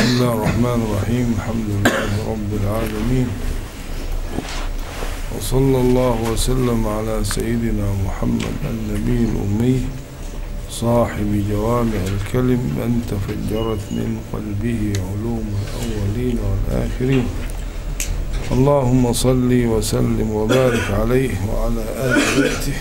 بسم الله الرحمن الرحيم الحمد لله رب العالمين وصلى الله وسلم على سيدنا محمد النبي الأمي صاحب جوامع الكلم من تفجرت من قلبه علوم الأولين والآخرين اللهم صل وسلم وبارك عليه وعلى آل بيته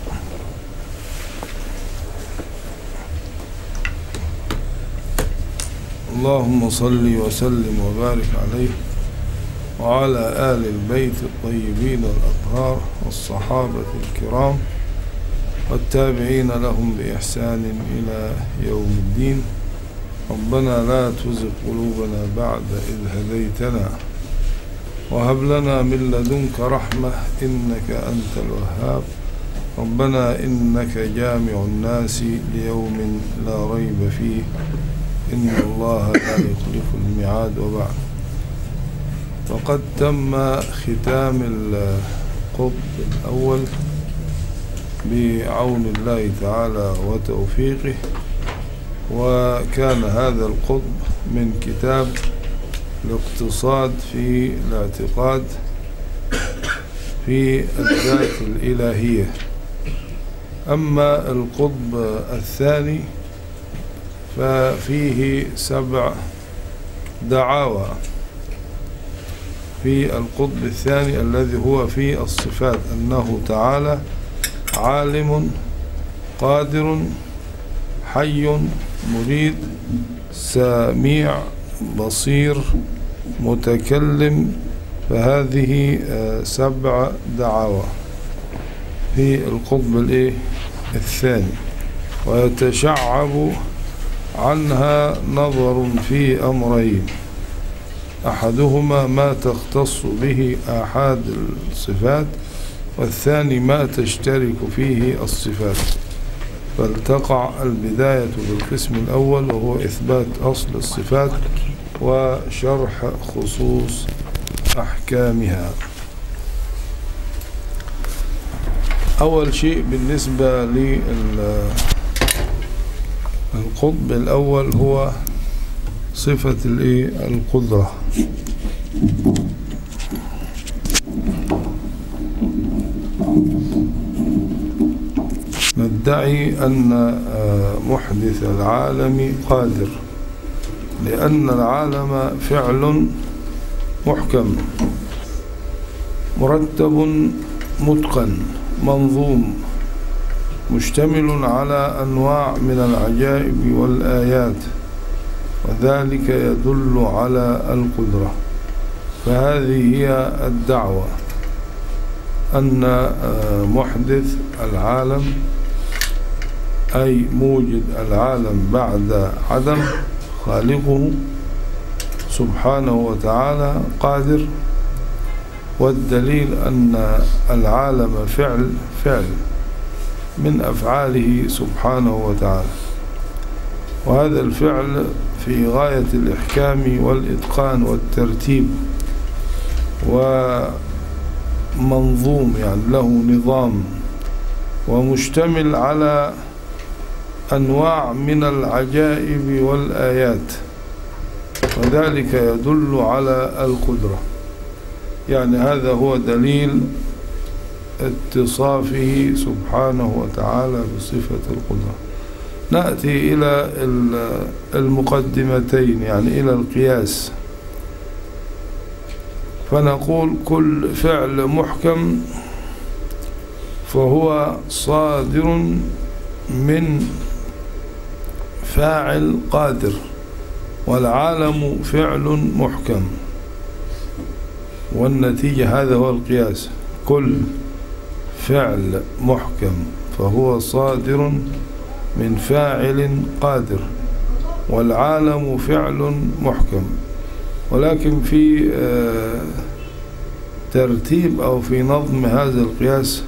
اللهم صل وسلم وبارك عليه وعلى آل البيت الطيبين الأطهار والصحابة الكرام والتابعين لهم بإحسان إلى يوم الدين ربنا لا تزغ قلوبنا بعد إذ هديتنا وهب لنا من لدنك رحمة إنك أنت الوهاب ربنا إنك جامع الناس ليوم لا ريب فيه إن الله لا يخلف الميعاد وبعد وقد تم ختام القطب الأول بعون الله تعالى وتوفيقه وكان هذا القطب من كتاب الاقتصاد في الاعتقاد في الذات الإلهية أما القطب الثاني ففيه سبع دعاوى في القطب الثاني الذي هو في الصفات أنه تعالى عالم قادر حي مريد سميع بصير متكلم فهذه سبع دعاوى في القطب الايه الثاني ويتشعب عنها نظر في أمرين أحدهما ما تختص به آحاد الصفات والثاني ما تشترك فيه الصفات فالتقع البداية بالقسم الأول وهو إثبات أصل الصفات وشرح خصوص أحكامها أول شيء بالنسبة للقطب الأول هو صفة القدرة ندعي أن محدث العالم قادر لأن العالم فعل محكم مرتب متقن منظوم مشتمل على أنواع من العجائب والآيات وذلك يدل على القدرة فهذه هي الدعوة أن محدث العالم أي موجد العالم بعد عدم خالقه سبحانه وتعالى قادر والدليل أن العالم فعل فعل من أفعاله سبحانه وتعالى وهذا الفعل في غاية الإحكام والإتقان والترتيب ومنظوم يعني له نظام ومشتمل على أنواع من العجائب والآيات وذلك يدل على القدرة يعني هذا هو دليل اتصافه سبحانه وتعالى بصفة القدرة نأتي إلى المقدمتين يعني إلى القياس فنقول كل فعل محكم فهو صادر من فاعل قادر والعالم فعل محكم والنتيجة هذا هو القياس كل فعل محكم فهو صادر من فاعل قادر والعالم فعل محكم ولكن في ترتيب أو في نظم هذا القياس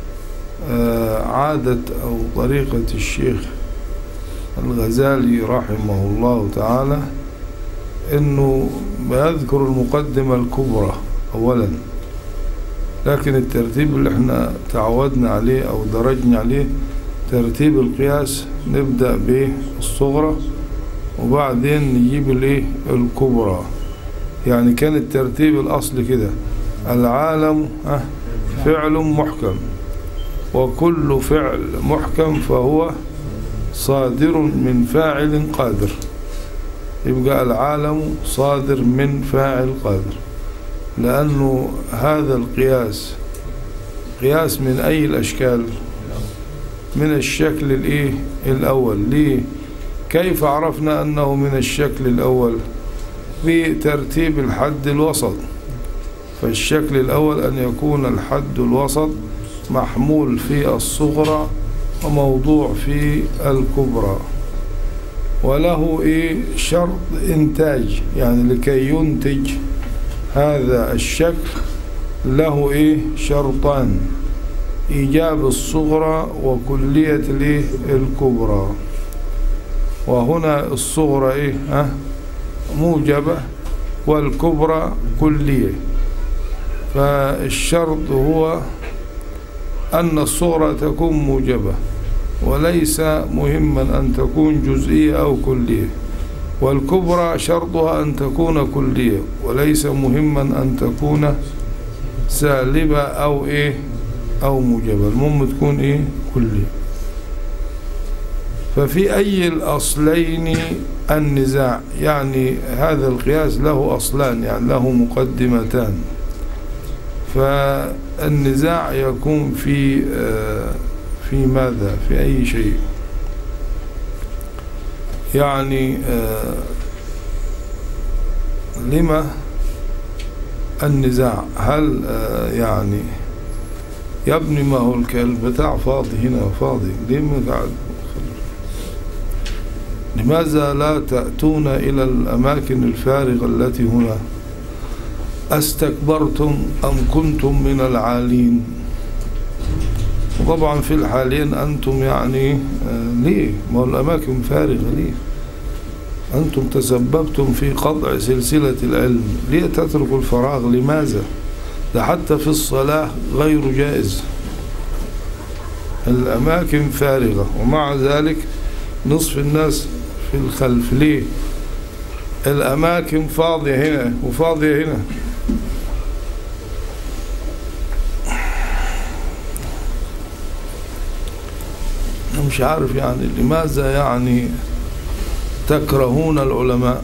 عادة أو طريقة الشيخ الغزالي رحمه الله تعالى انه بيذكر المقدمة الكبرى اولا لكن الترتيب اللي احنا تعودنا عليه او درجنا عليه ترتيب القياس نبدأ بالصغرى وبعدين نجيب الايه الكبرى يعني كان الترتيب الاصلي كده العالم ها فعل محكم وكل فعل محكم فهو صادر من فاعل قادر يبقى العالم صادر من فاعل قادر لأنه هذا القياس قياس من أي الأشكال من الشكل الإيه الأول ليه كيف عرفنا أنه من الشكل الأول بترتيب الحد الوسط فالشكل الأول أن يكون الحد الوسط محمول في الصغرى وموضوع في الكبرى وله إيه شرط إنتاج يعني لكي ينتج هذا الشكل له إيه شرطان إيجاب الصغرى وكلية الإيه الكبرى وهنا الصغرى إيه ها موجبة والكبرى كلية فالشرط هو أن الصغرى تكون موجبة وليس مهما أن تكون جزئية أو كلية والكبرى شرطها أن تكون كلية وليس مهما أن تكون سالبة أو إيه أو موجبة المهم تكون إيه كلية ففي أي الأصلين النزاع يعني هذا القياس له أصلان يعني له مقدمتان فالنزاع يكون في في ماذا في أي شيء يعني لما النزاع هل يعني يا ابني ما هو الكلب بتاع فاضي هنا فاضي ليه قاعد لماذا لا تأتون إلى الأماكن الفارغة التي هنا أستكبرتم أم كنتم من العالين وطبعا في الحالين أنتم يعني آه ليه ما الأماكن فارغة ليه أنتم تسببتم في قطع سلسلة العلم ليه تتركوا الفراغ لماذا ده حتى في الصلاة غير جائز الأماكن فارغة ومع ذلك نصف الناس في الخلف ليه الأماكن فاضية هنا وفاضية هنا مش عارف يعني لماذا يعني تكرهون العلماء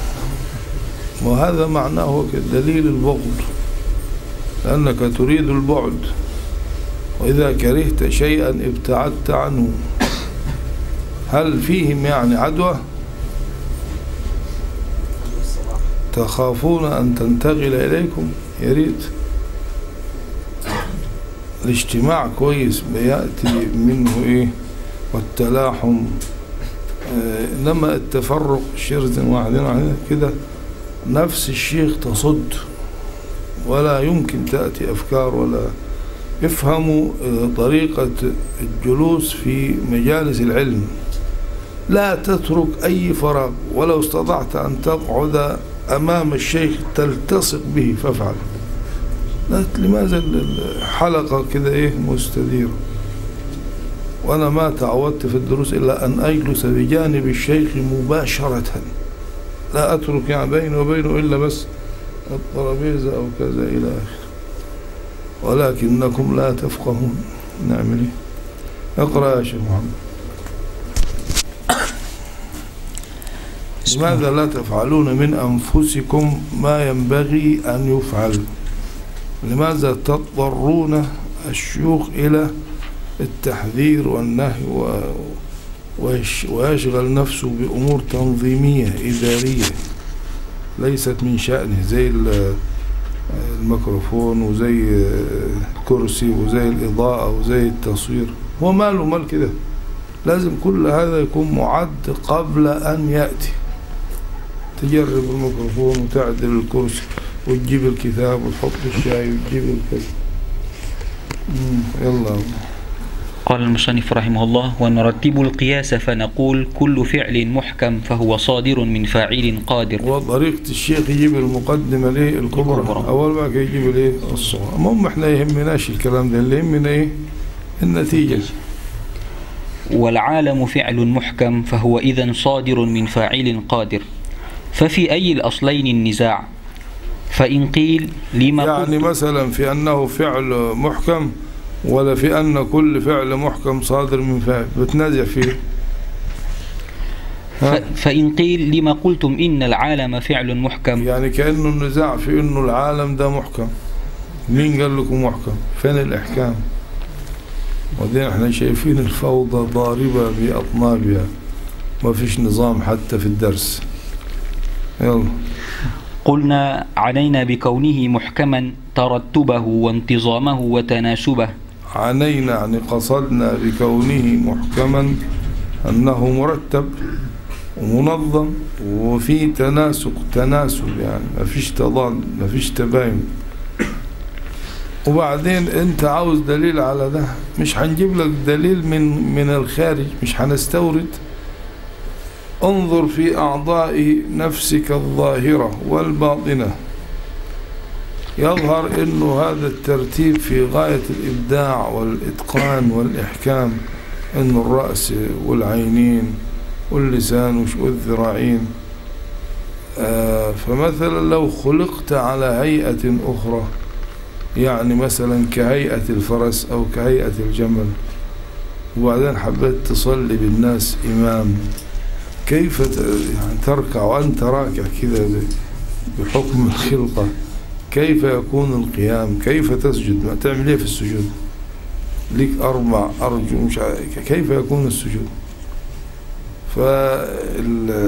وهذا معناه دليل البغض لأنك تريد البعد وإذا كرهت شيئا ابتعدت عنه هل فيهم يعني عدوى تخافون أن تنتقل إليكم يا ريت الاجتماع كويس بيأتي منه إيه والتلاحم إنما آه التفرق شرز واحدين واحدين كده نفس الشيخ تصد ولا يمكن تأتي أفكار ولا افهموا آه طريقة الجلوس في مجالس العلم لا تترك أي فراغ ولو استطعت أن تقعد أمام الشيخ تلتصق به فافعل لماذا الحلقة كده إيه مستديرة وأنا ما تعودت في الدروس إلا أن أجلس بجانب الشيخ مباشرة لا أترك يعني بيني وبينه إلا بس الطرابيزة أو كذا إلى آخره ولكنكم لا تفقهون نعمل إيه اقرأ يا شيخ محمد لماذا لا تفعلون من أنفسكم ما ينبغي أن يفعل لماذا تضطرون الشيوخ إلى التحذير والنهي ويشغل نفسه بأمور تنظيمية إدارية ليست من شأنه زي الميكروفون وزي الكرسي وزي الإضاءة وزي التصوير هو ماله مال كده لازم كل هذا يكون معد قبل أن يأتي تجرب الميكروفون وتعدل الكرسي وتجيب الكتاب وتحط الشاي وتجيب الكذا يلا قال المصنف رحمه الله ونرتب القياس فنقول كل فعل محكم فهو صادر من فاعل قادر وطريقة الشيخ يجيب المقدمة ليه الكبرى الكبرى. أول ما يجيب ليه الصغرى المهم احنا يهمناش الكلام ده اللي يهمنا ايه النتيجة النتيجة. ولكنكم لا تفقهون نعمل ايه اقرأ يا شيخ محمد قال المصنف رحمه الله ونرتب القياس فنقول كل فعل محكم فهو صادر من فاعل قادر والعالم فعل محكم فهو إذا صادر من فاعل قادر ففي أي الأصلين النزاع فإن قيل لما يعني قلت مثلا في أنه فعل محكم ولا في أن كل فعل محكم صادر من فاعل بتنازع فيه ف- فإن قيل لما قلتم إن العالم فعل محكم يعني كأنه النزاع في أنه العالم ده محكم مين قال لكم محكم فين الإحكام وبعدين احنا شايفين الفوضى ضاربة بأطنابها ما فيش نظام حتى في الدرس يلا قلنا علينا بكونه محكما ترتبه وانتظامه وتناسبه عنينا يعني قصدنا بكونه محكما أنه مرتب ومنظم وفي تناسق تناسب يعني ما فيش تضاد ما فيش تباين وبعدين انت عاوز دليل على ده مش هنجيب لك دليل من من الخارج مش هنستورد انظر في أعضاء نفسك الظاهرة والباطنة يظهر انه هذا الترتيب في غاية الإبداع والإتقان والإحكام انه الرأس والعينين واللسان والذراعين آه فمثلا لو خلقت على هيئة أخرى يعني مثلا كهيئة الفرس أو كهيئة الجمل وبعدين حبيت تصلي بالناس إمام كيف ت- يعني تركع وأنت راكع كذا ب- بحكم الخلقة كيف يكون القيام كيف تسجد ما تعمل ايه في السجود ليك أربع أرجو مش عارف- كيف يكون السجود فال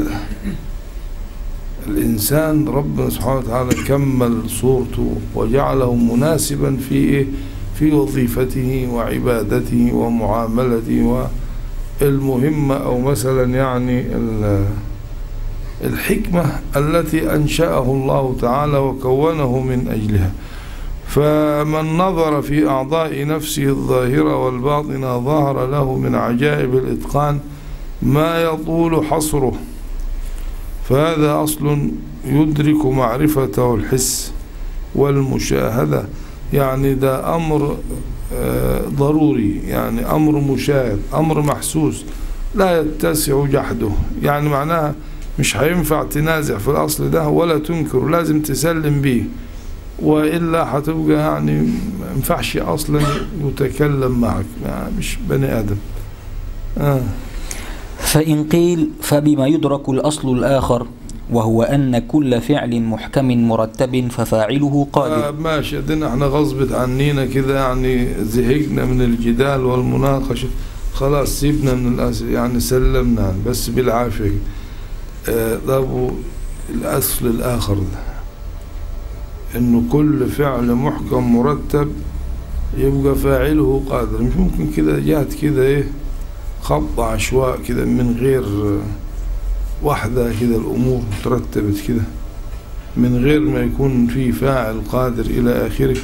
الإنسان ربنا سبحانه وتعالى كمل صورته وجعله مناسبا في إيه؟ في وظيفته وعبادته ومعاملته والمهمة أو مثلا يعني ال- الحكمة التي أنشأه الله تعالى وكونه من أجلها فمن نظر في أعضاء نفسه الظاهرة والباطنة ظهر له من عجائب الإتقان ما يطول حصره فهذا أصل يدرك معرفته الحس والمشاهدة يعني ده أمر آه، ضروري يعني أمر مشاهد أمر محسوس لا يتسع جحده يعني معناها مش هينفع تنازع في الأصل ده ولا تنكر لازم تسلم به وإلا هتبقى يعني ما ينفعش أصلا يتكلم معك يعني مش بني آدم آه. فإن قيل فبما يدرك الأصل الآخر وهو أن كل فعل محكم مرتب ففاعله آه قادر ماشي ادينا احنا غصبت عنينا كده يعني زهقنا من الجدال والمناقشة خلاص سيبنا من الأصل يعني سلمنا عنه، بس بالعافية آه طب الأصل الآخر ده إنه كل فعل محكم مرتب يبقى فاعله قادر مش ممكن كده جات كده إيه خط عشواء كده من غير آه، واحدة كده الأمور ترتبت كده من غير ما يكون في فاعل قادر إلى آخره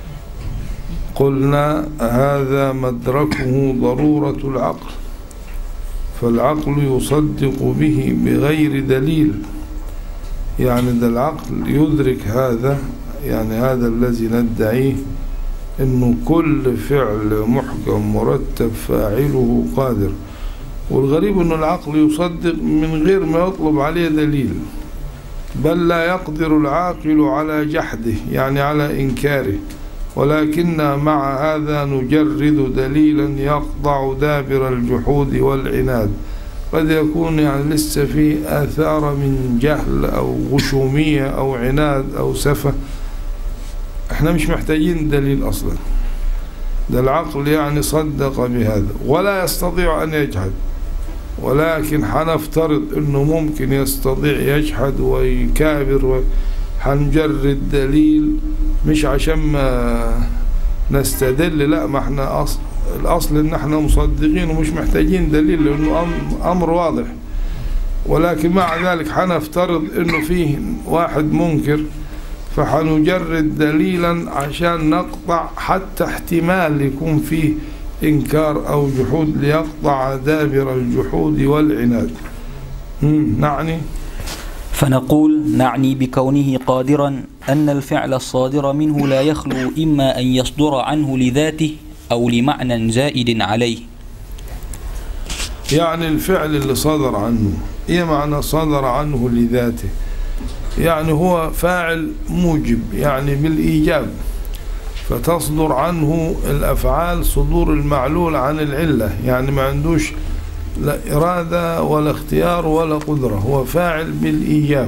قلنا هذا مدركه ضرورة العقل فالعقل يصدق به بغير دليل يعني ده العقل يدرك هذا يعني هذا الذي ندعيه انه كل فعل محكم مرتب فاعله قادر والغريب انه العقل يصدق من غير ما يطلب عليه دليل بل لا يقدر العاقل على جحده يعني على إنكاره ولكن مع هذا نجرد دليلا يقطع دابر الجحود والعناد قد يكون يعني لسه في آثار من جهل أو غشومية أو عناد أو سفة احنا مش محتاجين دليل أصلا ده العقل يعني صدق بهذا ولا يستطيع أن يجحد ولكن حنفترض انه ممكن يستطيع يجحد ويكابر حنجرد دليل مش عشان ما نستدل لا ما احنا أصل الاصل ان احنا مصدقين ومش محتاجين دليل لانه أم- امر واضح ولكن مع ذلك حنفترض انه فيه واحد منكر فحنجرد دليلا عشان نقطع حتى احتمال يكون فيه إنكار أو جحود ليقطع دابر الجحود والعناد مم، نعني فنقول نعني بكونه قادرا أن الفعل الصادر منه لا يخلو إما أن يصدر عنه لذاته أو لمعنى زائد عليه يعني الفعل اللي صدر عنه ايه معنى صدر عنه لذاته يعني هو فاعل موجب يعني بالإيجاب فتصدر عنه الأفعال صدور المعلول عن العلة يعني ما عندوش لا إرادة ولا اختيار ولا قدرة هو فاعل بالإيجاب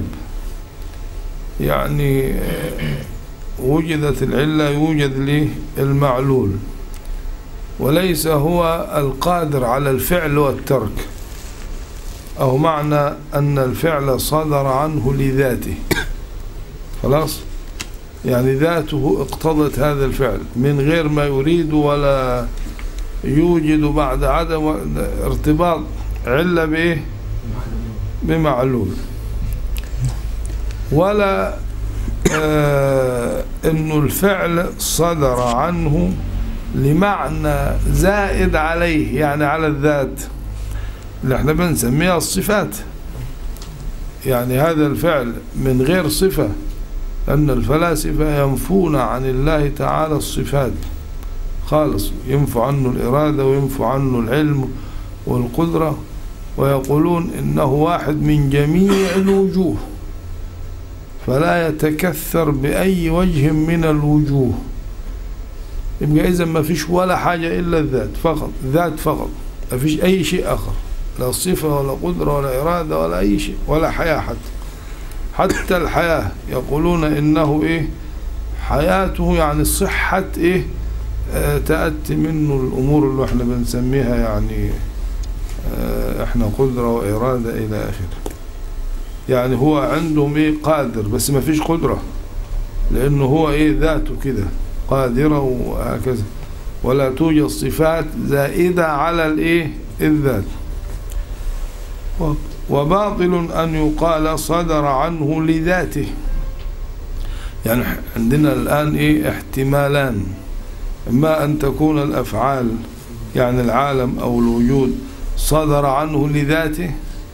يعني وجدت العلة يوجد له المعلول وليس هو القادر على الفعل والترك أو معنى أن الفعل صدر عنه لذاته خلاص يعني ذاته اقتضت هذا الفعل من غير ما يريد ولا يوجد بعد عدم ارتباط علة بإيه بمعلول ولا آه انه الفعل صدر عنه لمعنى زائد عليه يعني على الذات اللي احنا بنسميها الصفات يعني هذا الفعل من غير صفة لأن الفلاسفة ينفون عن الله تعالى الصفات خالص ينفوا عنه الإرادة وينفوا عنه العلم والقدرة ويقولون إنه واحد من جميع الوجوه فلا يتكثر بأي وجه من الوجوه يبقى إذا ما فيش ولا حاجة إلا الذات فقط ذات فقط ما فيش أي شيء آخر لا صفة ولا قدرة ولا إرادة ولا أي شيء ولا حياة حتى حتى الحياة يقولون إنه إيه حياته يعني صحة إيه آه تأتي منه الأمور اللي احنا بنسميها يعني آه احنا قدرة وإرادة إلى آخره يعني هو عندهم إيه قادر بس ما فيش قدرة لأنه هو إيه ذاته كده قادرة وهكذا ولا توجد صفات زائدة على الإيه الذات وباطل أن يقال صدر عنه لذاته يعني عندنا الآن إيه احتمالان إما أن تكون الأفعال يعني العالم أو الوجود صدر عنه لذاته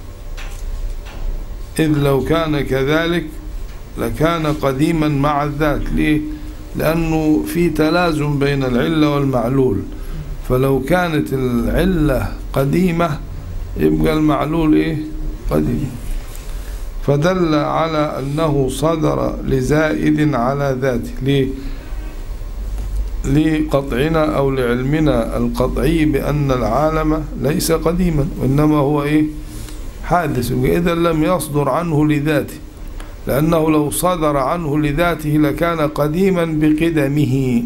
إذ لو كان كذلك لكان قديما مع الذات ليه؟ لأنه في تلازم بين العلة والمعلول فلو كانت العلة قديمة يبقى المعلول إيه قديم فدل على أنه صدر لزائد على ذاته ليه لقطعنا أو لعلمنا القطعي بأن العالم ليس قديما وإنما هو إيه حادث إذا لم يصدر عنه لذاته لأنه لو صدر عنه لذاته لكان قديما بقدمه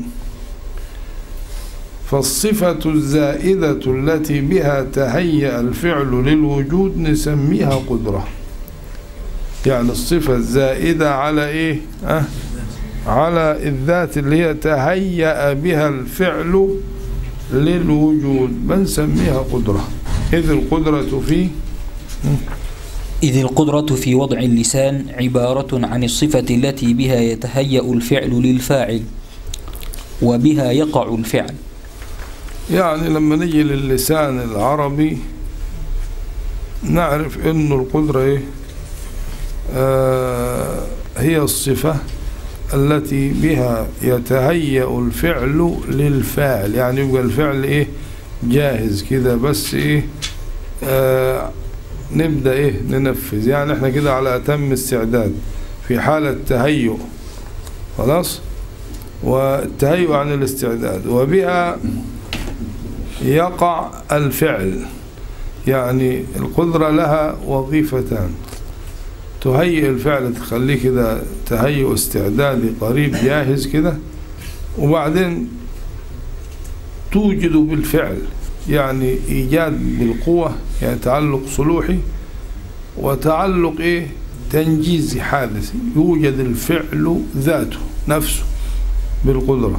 فالصفة الزائدة التي بها تهيأ الفعل للوجود نسميها قدرة يعني الصفة الزائدة على إيه أه؟ على الذات اللي هي تهيأ بها الفعل للوجود بنسميها قدرة إذ القدرة في إذ القدرة في وضع اللسان عبارة عن الصفة التي بها يتهيأ الفعل للفاعل وبها يقع الفعل يعني لما نجي للسان العربي نعرف انه القدرة ايه آه هي الصفة التي بها يتهيأ الفعل للفاعل يعني يبقى الفعل ايه جاهز كده بس ايه آه نبدأ ايه ننفذ يعني احنا كده على اتم استعداد في حالة تهيؤ خلاص والتهيؤ عن الاستعداد وبها يقع الفعل يعني القدرة لها وظيفتان تهيئ الفعل تخليه كده تهيئ استعدادي قريب جاهز كده وبعدين توجد بالفعل يعني إيجاد بالقوة يعني تعلق صلوحي وتعلق إيه تنجيزي حادث يوجد الفعل ذاته نفسه بالقدرة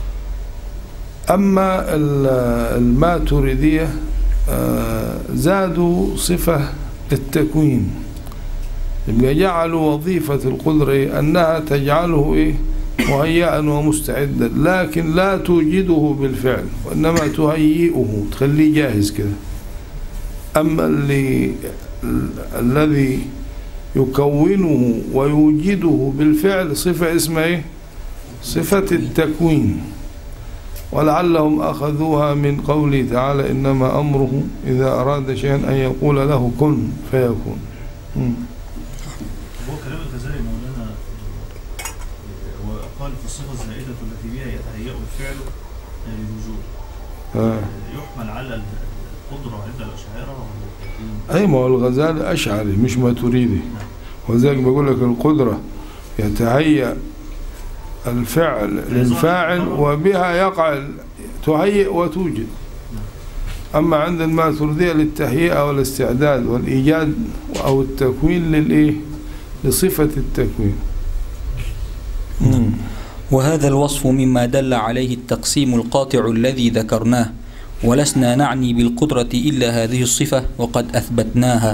أما الماتريدية زادوا صفة التكوين يبقى جعلوا وظيفة القدرة أنها تجعله إيه مهيئا ومستعدا لكن لا توجده بالفعل وإنما تهيئه تخليه جاهز كده أما اللي الذي يكونه ويوجده بالفعل صفة اسمها إيه صفة التكوين ولعلهم أخذوها من قوله تعالى إنما أمره إذا أراد شيئا أن يقول له كن فيكون مم. هو كلام الغزالي مولانا آه، وقال في الصفة الزائدة التي بها يتهيأ الفعل آه، للوجود آه. آه، يحمل على القدرة عند الأشاعرة ولا أي ما هو الغزالي أشعري مش ماتريدي وذلك بقول لك القدرة يتهيأ الفعل للفاعل وبها يقع ال- تهيئ وتوجد أما عند الماتريدية للتهيئة والاستعداد والإيجاد أو التكوين للإيه لصفة التكوين مم. وهذا الوصف مما دل عليه التقسيم القاطع الذي ذكرناه ولسنا نعني بالقدرة إلا هذه الصفة وقد أثبتناها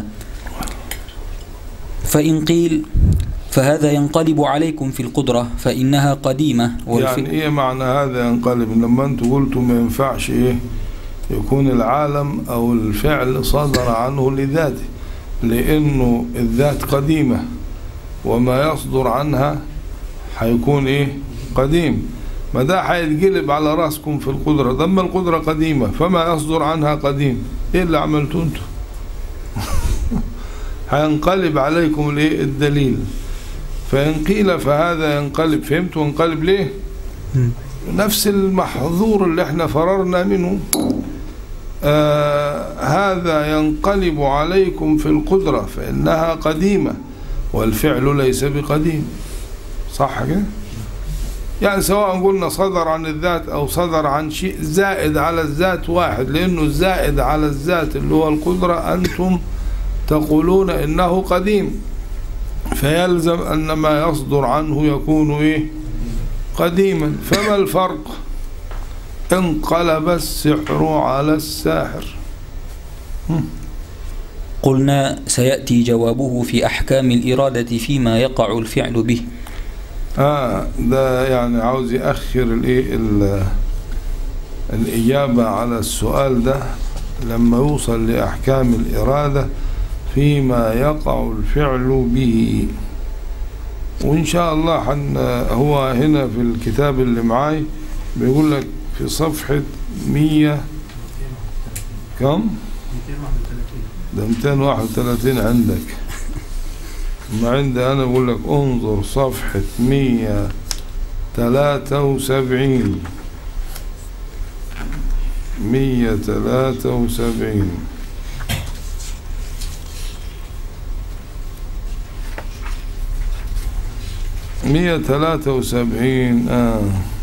فإن قيل فهذا ينقلب عليكم في القدرة فإنها قديمة والف... يعني ايه معنى هذا ينقلب لما انتوا قلتوا ما ينفعش ايه يكون العالم او الفعل صدر عنه لذاته لانه الذات قديمة وما يصدر عنها هيكون ايه قديم ما ده هيتقلب على راسكم في القدرة لما القدرة قديمة فما يصدر عنها قديم ايه اللي عملتوا انتوا هينقلب عليكم الايه الدليل فإن قيل فهذا ينقلب فهمت وانقلب ليه مم. نفس المحظور اللي احنا فررنا منه آه هذا ينقلب عليكم في القدرة فإنها قديمة والفعل ليس بقديم صح كده يعني سواء قلنا صدر عن الذات أو صدر عن شيء زائد على الذات واحد لأنه الزائد على الذات اللي هو القدرة أنتم تقولون إنه قديم فيلزم أن ما يصدر عنه يكون إيه قديما فما الفرق انقلب السحر على الساحر قلنا سيأتي جوابه في أحكام الإرادة فيما يقع الفعل به آه ده يعني عاوز يأخر الإيه ال- الإجابة على السؤال ده لما يوصل لأحكام الإرادة فيما يقع الفعل به وإن شاء الله حن هو هنا في الكتاب اللي معاي بيقول لك في صفحة مية كم؟ 231 ده 231 عندك ما عندي أنا بقول لك انظر صفحة 173 173 مية ثلاثة وسبعين آه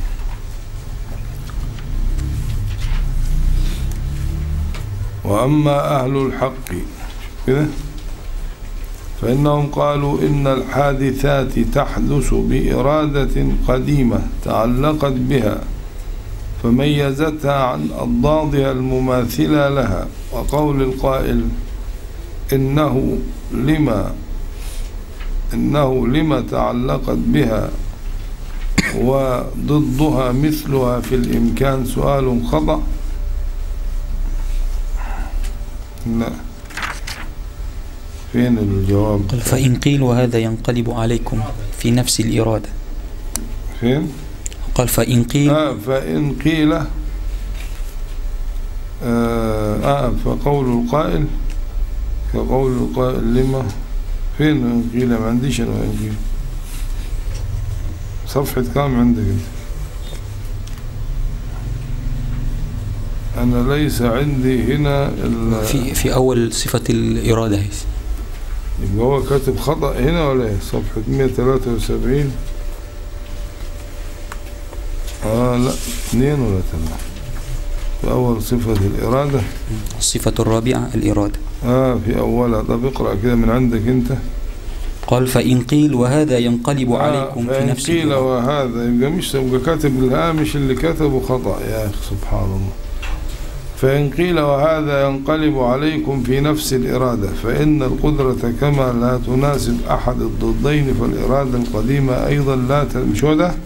وأما أهل الحق كده فإنهم قالوا إن الحادثات تحدث بإرادة قديمة تعلقت بها فميزتها عن أضدادها المماثلة لها وقول القائل إنه لما إنه لما تعلقت بها وضدها مثلها في الإمكان سؤال خطأ لا فين الجواب قال فإن قيل وهذا ينقلب عليكم في نفس الإرادة فين قال فإن قيل آه فإن قيل آه, آه فقول القائل كقول القائل لما فين إن قيل ما عنديش أنا إن قيل صفحة كام عندك انت أنا ليس عندي هنا ال- في في أول صفة الإرادة هي. يبقى هو كاتب خطأ هنا ولا ايه صفحة 173 اه لا اثنين ولا ثلاثة في أول صفة الإرادة الصفة الرابعة الإرادة اه في أولها طب اقرأ كده من عندك أنت قال فإن قيل وهذا ينقلب آه عليكم في فإن نفس قيل الإرادة وهذا يبقى مش يبقى كاتب الهامش اللي كتبه خطأ يا أخي سبحان الله فإن قيل وهذا ينقلب عليكم في نفس الإرادة فإن القدرة كما لا تناسب أحد الضدين فالإرادة القديمة أيضا لا ت... مش هو ده؟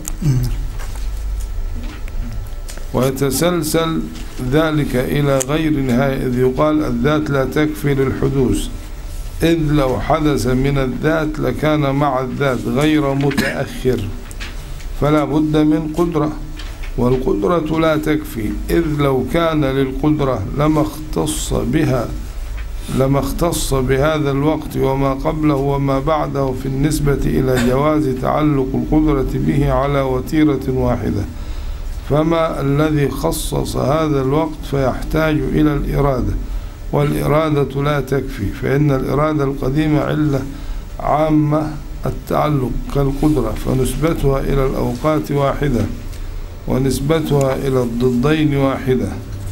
ويتسلسل ذلك إلى غير نهاية إذ يقال الذات لا تكفي للحدوث إذ لو حدث من الذات لكان مع الذات غير متأخر فلا بد من قدرة والقدرة لا تكفي إذ لو كان للقدرة لما اختص بها لما اختص بهذا الوقت وما قبله وما بعده في النسبة إلى جواز تعلق القدرة به على وتيرة واحدة فما الذي خصص هذا الوقت فيحتاج إلى الإرادة والإرادة لا تكفي فإن الإرادة القديمة علة عامة التعلق كالقدرة فنسبتها إلى الأوقات واحدة ونسبتها إلى الضدين واحدة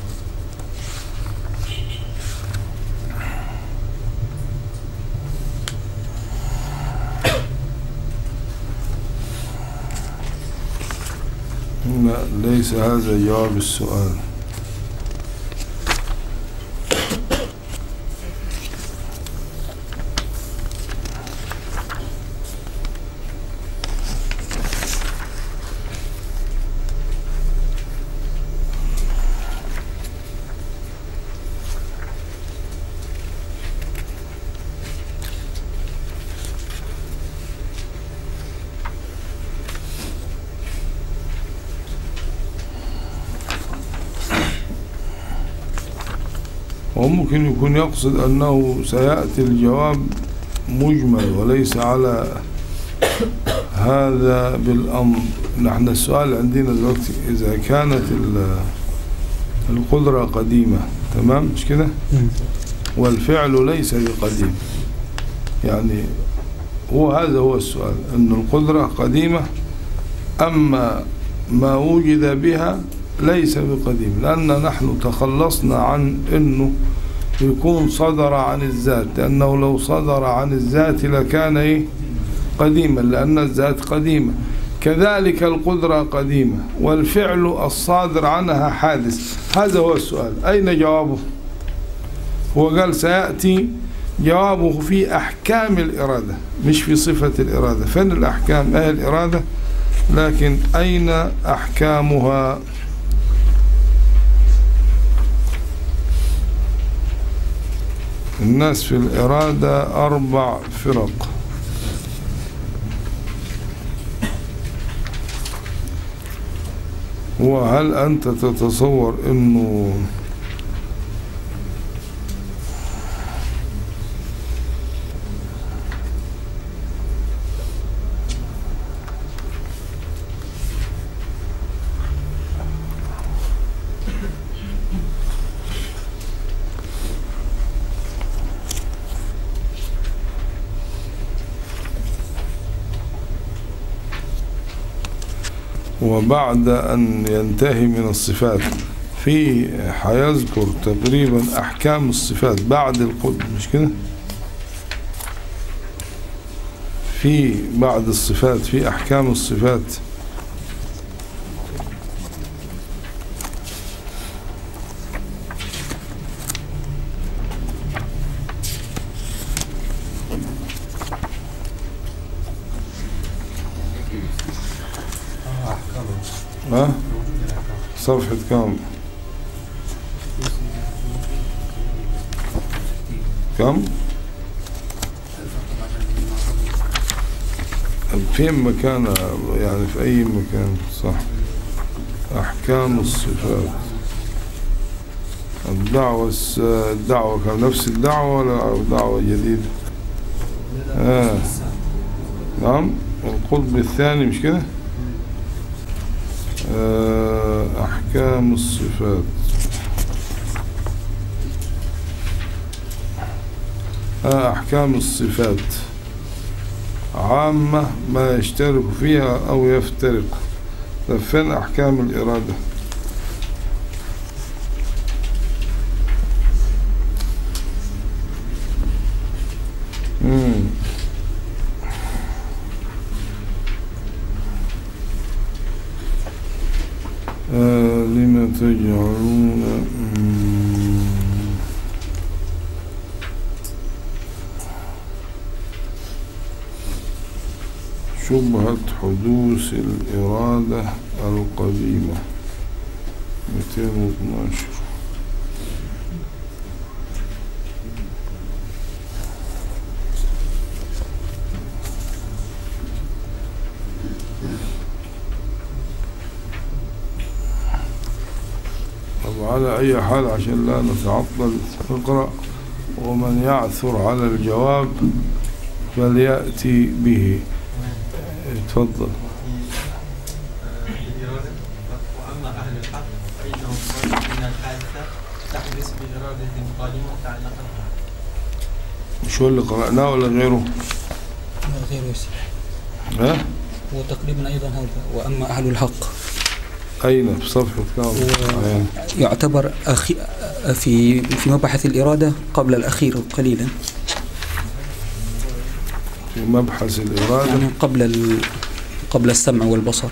لا ليس هذا جواب السؤال وممكن يكون يقصد أنه سيأتي الجواب مجمل وليس على هذا بالأمر نحن السؤال عندنا دلوقتي إذا كانت ال- القدرة قديمة تمام مش كده والفعل ليس بقديم يعني هو هذا هو السؤال أن القدرة قديمة أما ما وجد بها ليس بقديم لأن نحن تخلصنا عن أنه يكون صدر عن الذات لأنه لو صدر عن الذات لكان إيه؟ قديما لأن الذات قديمة كذلك القدرة قديمة والفعل الصادر عنها حادث هذا هو السؤال أين جوابه هو قال سيأتي جوابه في أحكام الإرادة مش في صفة الإرادة فين الأحكام أهل الإرادة لكن أين أحكامها الناس في الإرادة أربع فرق وهل أنت تتصور أنه وبعد أن ينتهي من الصفات في حيذكر تقريبا أحكام الصفات بعد القدر مش كده في بعد الصفات في أحكام الصفات ها صفحة كم كم فين مكان يعني في أي مكان صح أحكام الصفات الدعوة الس- الدعوة كان نفس الدعوة ولا دعوة جديدة آه. نعم القطب الثاني مش كده آه، أحكام الصفات آه، أحكام الصفات عامة ما يشترك فيها أو يفترق طب فين أحكام الإرادة مم. آه، لم تجعلون مم. شبهة حدوث الإرادة القديمة 212 وعلى أي حال عشان لا نتعطل اقرأ ومن يعثر على الجواب فليأتي به تفضل وأما أهل الحق فإنهم قالوا إن الحادثة تحدث بإرادة قادمة تعلقتها مش هو اللي قرأناه ولا غيره غير يسير ها وتقريبا أيضا هذا وأما أهل الحق أين في صفحة كام أين؟ يعتبر أخي في في مبحث الإرادة قبل الأخير قليلا في مبحث الإرادة يعني قبل ال... قبل السمع والبصر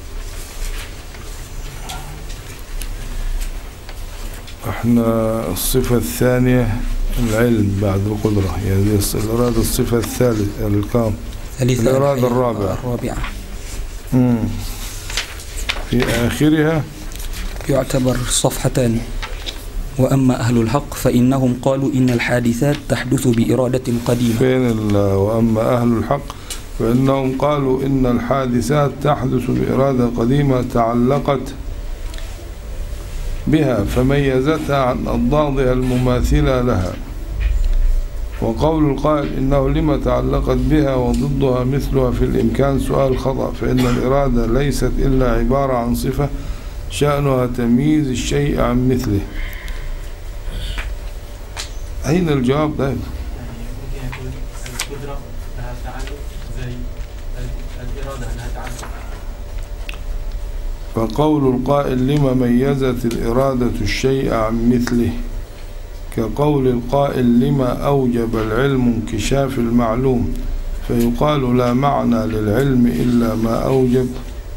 احنا الصفة الثانية العلم بعد القدرة يعني دي الص- الإرادة الصفة الثالثة الكام ثالثا الإرادة الرابعة. الرابعة مم. في آخرها يعتبر صفحتان وأما أهل الحق فإنهم قالوا إن الحادثات تحدث بإرادة قديمة فين ال- وأما أهل الحق فإنهم قالوا إن الحادثات تحدث بإرادة قديمة تعلقت بها فميزتها عن أضدادها المماثلة لها وقول القائل إنه لما تعلقت بها وضدها مثلها في الإمكان سؤال خطأ فإن الإرادة ليست إلا عبارة عن صفة شأنها تمييز الشيء عن مثله أين الجواب ده؟ يعني ممكن يكون القدرة لها تعلق زي ال- الإرادة لها تعلق فقول القائل لما ميزت الإرادة الشيء عن مثله كقول القائل لما أوجب العلم انكشاف المعلوم فيقال لا معنى للعلم إلا ما أوجب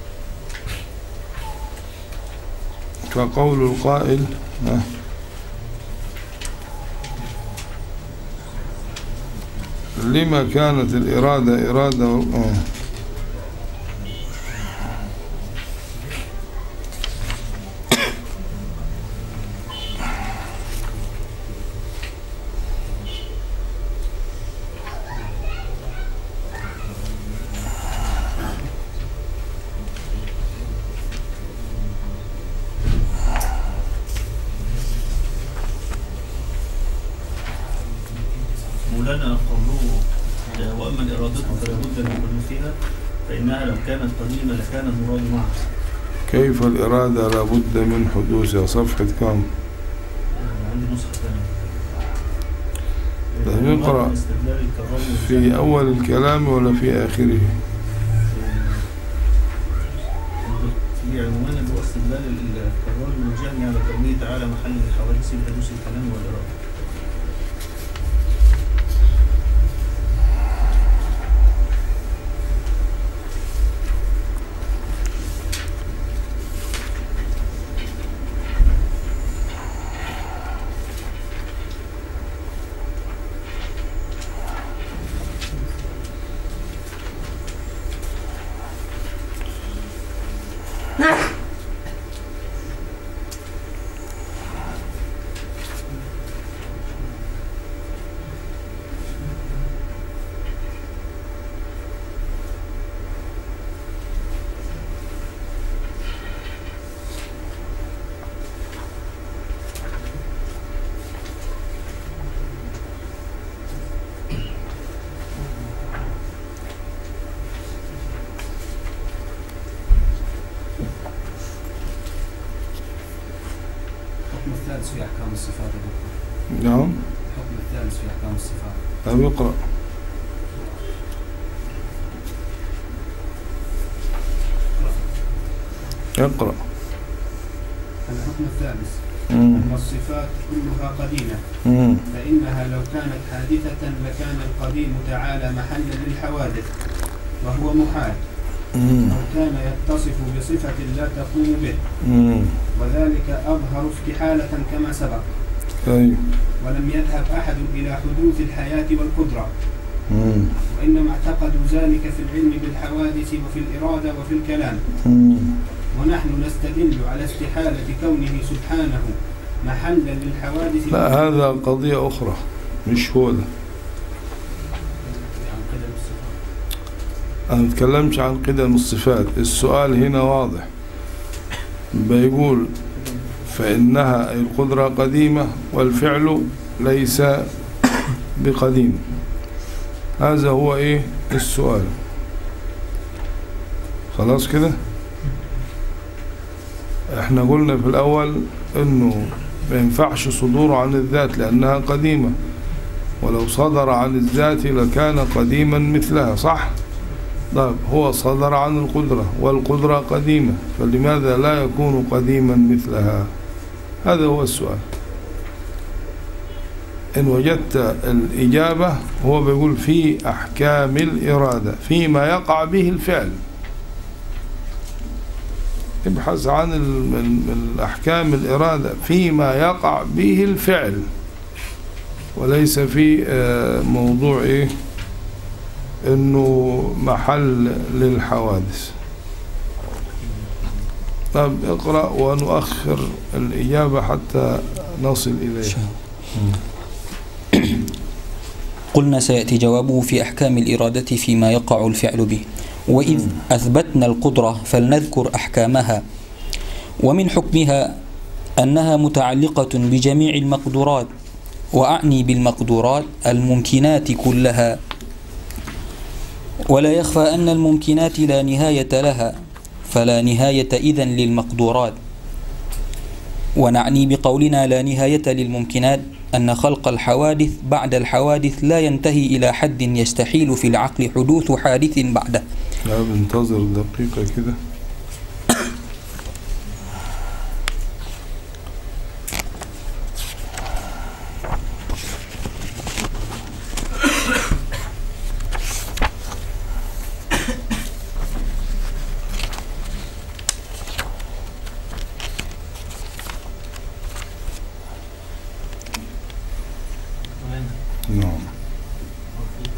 كقول القائل ها، لما كانت الإرادة إرادة آه. مولانا قوله آه، واما الاراده فلا بد من حدوثها فانها لو كانت قديمه لكان المراد معها كيف الإرادة لابد من حدوثها صفحة كام آه، عندي نسخه ثانيه طيب آه، نقرأ المراد استدلال الكرام في والجهل. أول الكلام ولا في آخره في عنوان اللي هو استدلال الكرام والجهل على كونه تعالى محل الحوادث بحدوث الكلام والاراده الحكم الثالث في أحكام الصفات يا دكتور. نعم الحكم الثالث في أحكام الصفات طيب اقرأ اقرأ الحكم الثالث مم. أن الصفات كلها قديمة مم. فإنها لو كانت حادثة لكان القديم تعالى محلا للحوادث وهو محال مم. أو كان يتصف بصفة لا تقوم به مم. وذلك أظهر استحالة كما سبق طيب ولم يذهب أحد إلى حدوث الحياة والقدرة مم. وإنما اعتقدوا ذلك في العلم بالحوادث وفي الإرادة وفي الكلام مم. ونحن نستدل على استحالة كونه سبحانه محلا للحوادث لا هذا قضية أخرى مش هو ده عن قدم الصفات أنا متكلمش عن قدم الصفات السؤال هنا واضح بيقول فإنها أي القدرة قديمة والفعل ليس بقديم هذا هو إيه السؤال خلاص كده احنا قلنا في الأول إنه ما ينفعش صدوره عن الذات لأنها قديمة ولو صدر عن الذات لكان قديما مثلها صح؟ طيب هو صدر عن القدرة والقدرة قديمة فلماذا لا يكون قديما مثلها هذا هو السؤال إن وجدت الإجابة هو بيقول في أحكام الإرادة فيما يقع به الفعل ابحث عن ال- ال- الأحكام الإرادة فيما يقع به الفعل وليس في آه، موضوع إيه انه محل للحوادث طب اقرأ ونؤخر الإجابة حتى نصل إليه قلنا سيأتي جوابه في أحكام الإرادة فيما يقع الفعل به وإذ أثبتنا القدرة فلنذكر أحكامها ومن حكمها أنها متعلقة بجميع المقدورات وأعني بالمقدورات الممكنات كلها ولا يخفى أن الممكنات لا نهاية لها فلا نهاية إذن للمقدورات ونعني بقولنا لا نهاية للممكنات أن خلق الحوادث بعد الحوادث لا ينتهي إلى حد يستحيل في العقل حدوث حادث بعده لا بنتظر دقيقة كده وين نعم وفي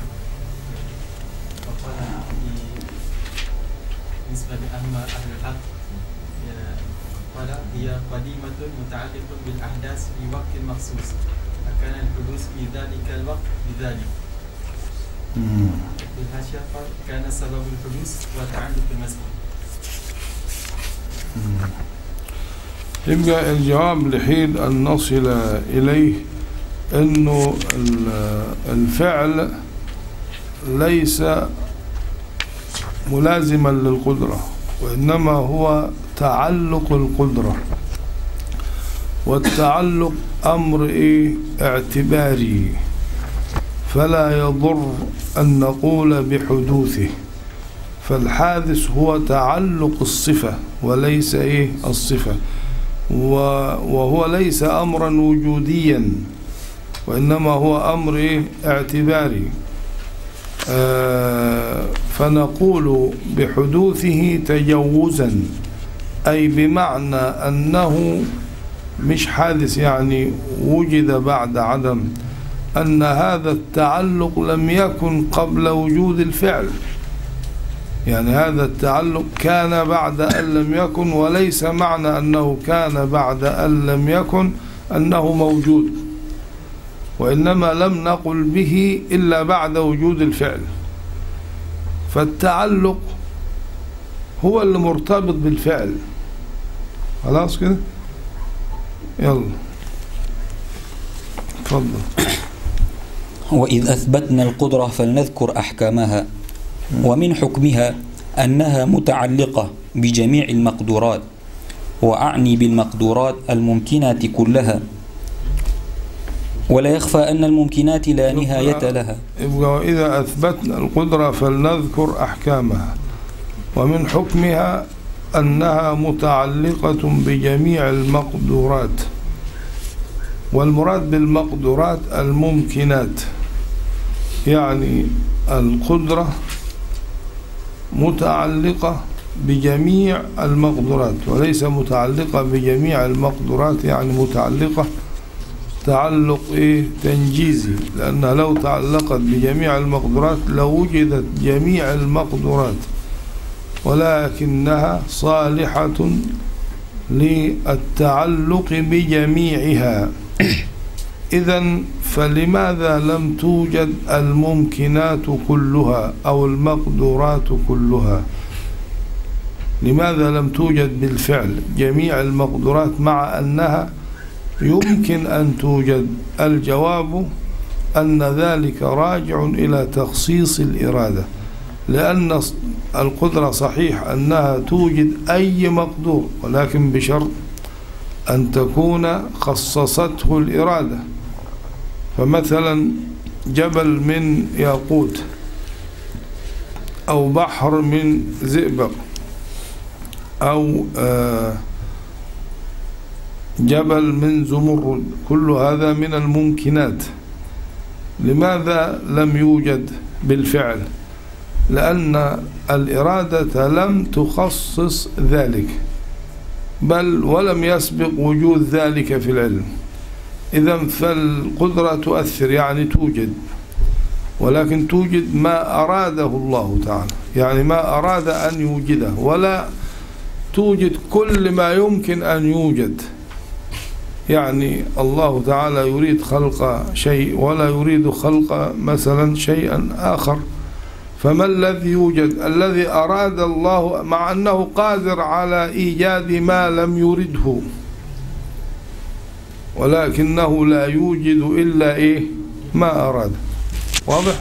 وقال في بالنسبة لأهم أهل الحق يا- قال هي قديمة متعلقة بالأحداث في وقت مخصوص فكان الحدوث في ذلك الوقت بذلك مم. في الحاشية قال كان سبب الحدوث وتعلق المسألة يبقى الجواب لحين أن نصل إليه أنه ال- الفعل ليس ملازما للقدرة وإنما هو تعلق القدرة والتعلق أمر إيه اعتباري فلا يضر أن نقول بحدوثه فالحادث هو تعلق الصفة وليس إيه الصفة و- وهو ليس أمرا وجوديا وإنما هو أمر إيه؟ اعتباري آه، فنقول بحدوثه تجوزا أي بمعنى أنه مش حادث يعني وجد بعد عدم أن هذا التعلق لم يكن قبل وجود الفعل يعني هذا التعلق كان بعد أن لم يكن وليس معنى أنه كان بعد أن لم يكن أنه موجود وإنما لم نقل به إلا بعد وجود الفعل فالتعلق هو اللي مرتبط بالفعل خلاص كده يلا تفضل وإذ أثبتنا القدرة فلنذكر أحكامها ومن حكمها أنها متعلقة بجميع المقدورات وأعني بالمقدورات الممكنات كلها ولا يخفى أن الممكنات لا نهاية لها يبقى وإذا أثبتنا القدرة فلنذكر أحكامها ومن حكمها أنها متعلقة بجميع المقدورات والمراد بالمقدورات الممكنات يعني القدرة متعلقة بجميع المقدورات وليس متعلقة بجميع المقدورات يعني متعلقة تعلق إيه تنجيزي لأنها لو تعلقت بجميع المقدورات لوجدت جميع المقدورات ولكنها صالحة للتعلق بجميعها إذا فلماذا لم توجد الممكنات كلها أو المقدورات كلها لماذا لم توجد بالفعل جميع المقدورات مع أنها يمكن أن توجد الجواب أن ذلك راجع إلى تخصيص الإرادة لأن القدرة صحيح أنها توجد أي مقدور ولكن بشرط أن تكون خصصته الإرادة فمثلا جبل من ياقوت أو بحر من زئبق أو آه جبل من زمرد كل هذا من الممكنات لماذا لم يوجد بالفعل لأن الإرادة لم تخصص ذلك بل ولم يسبق وجود ذلك في العلم إذا فالقدرة تؤثر يعني توجد ولكن توجد ما أراده الله تعالى يعني ما أراد أن يوجده ولا توجد كل ما يمكن أن يوجد يعني الله تعالى يريد خلق شيء ولا يريد خلق مثلا شيئا آخر فما الذي يوجد الذي أراد الله مع أنه قادر على إيجاد ما لم يرده ولكنه لا يوجد إلا إيه ما أراد واضح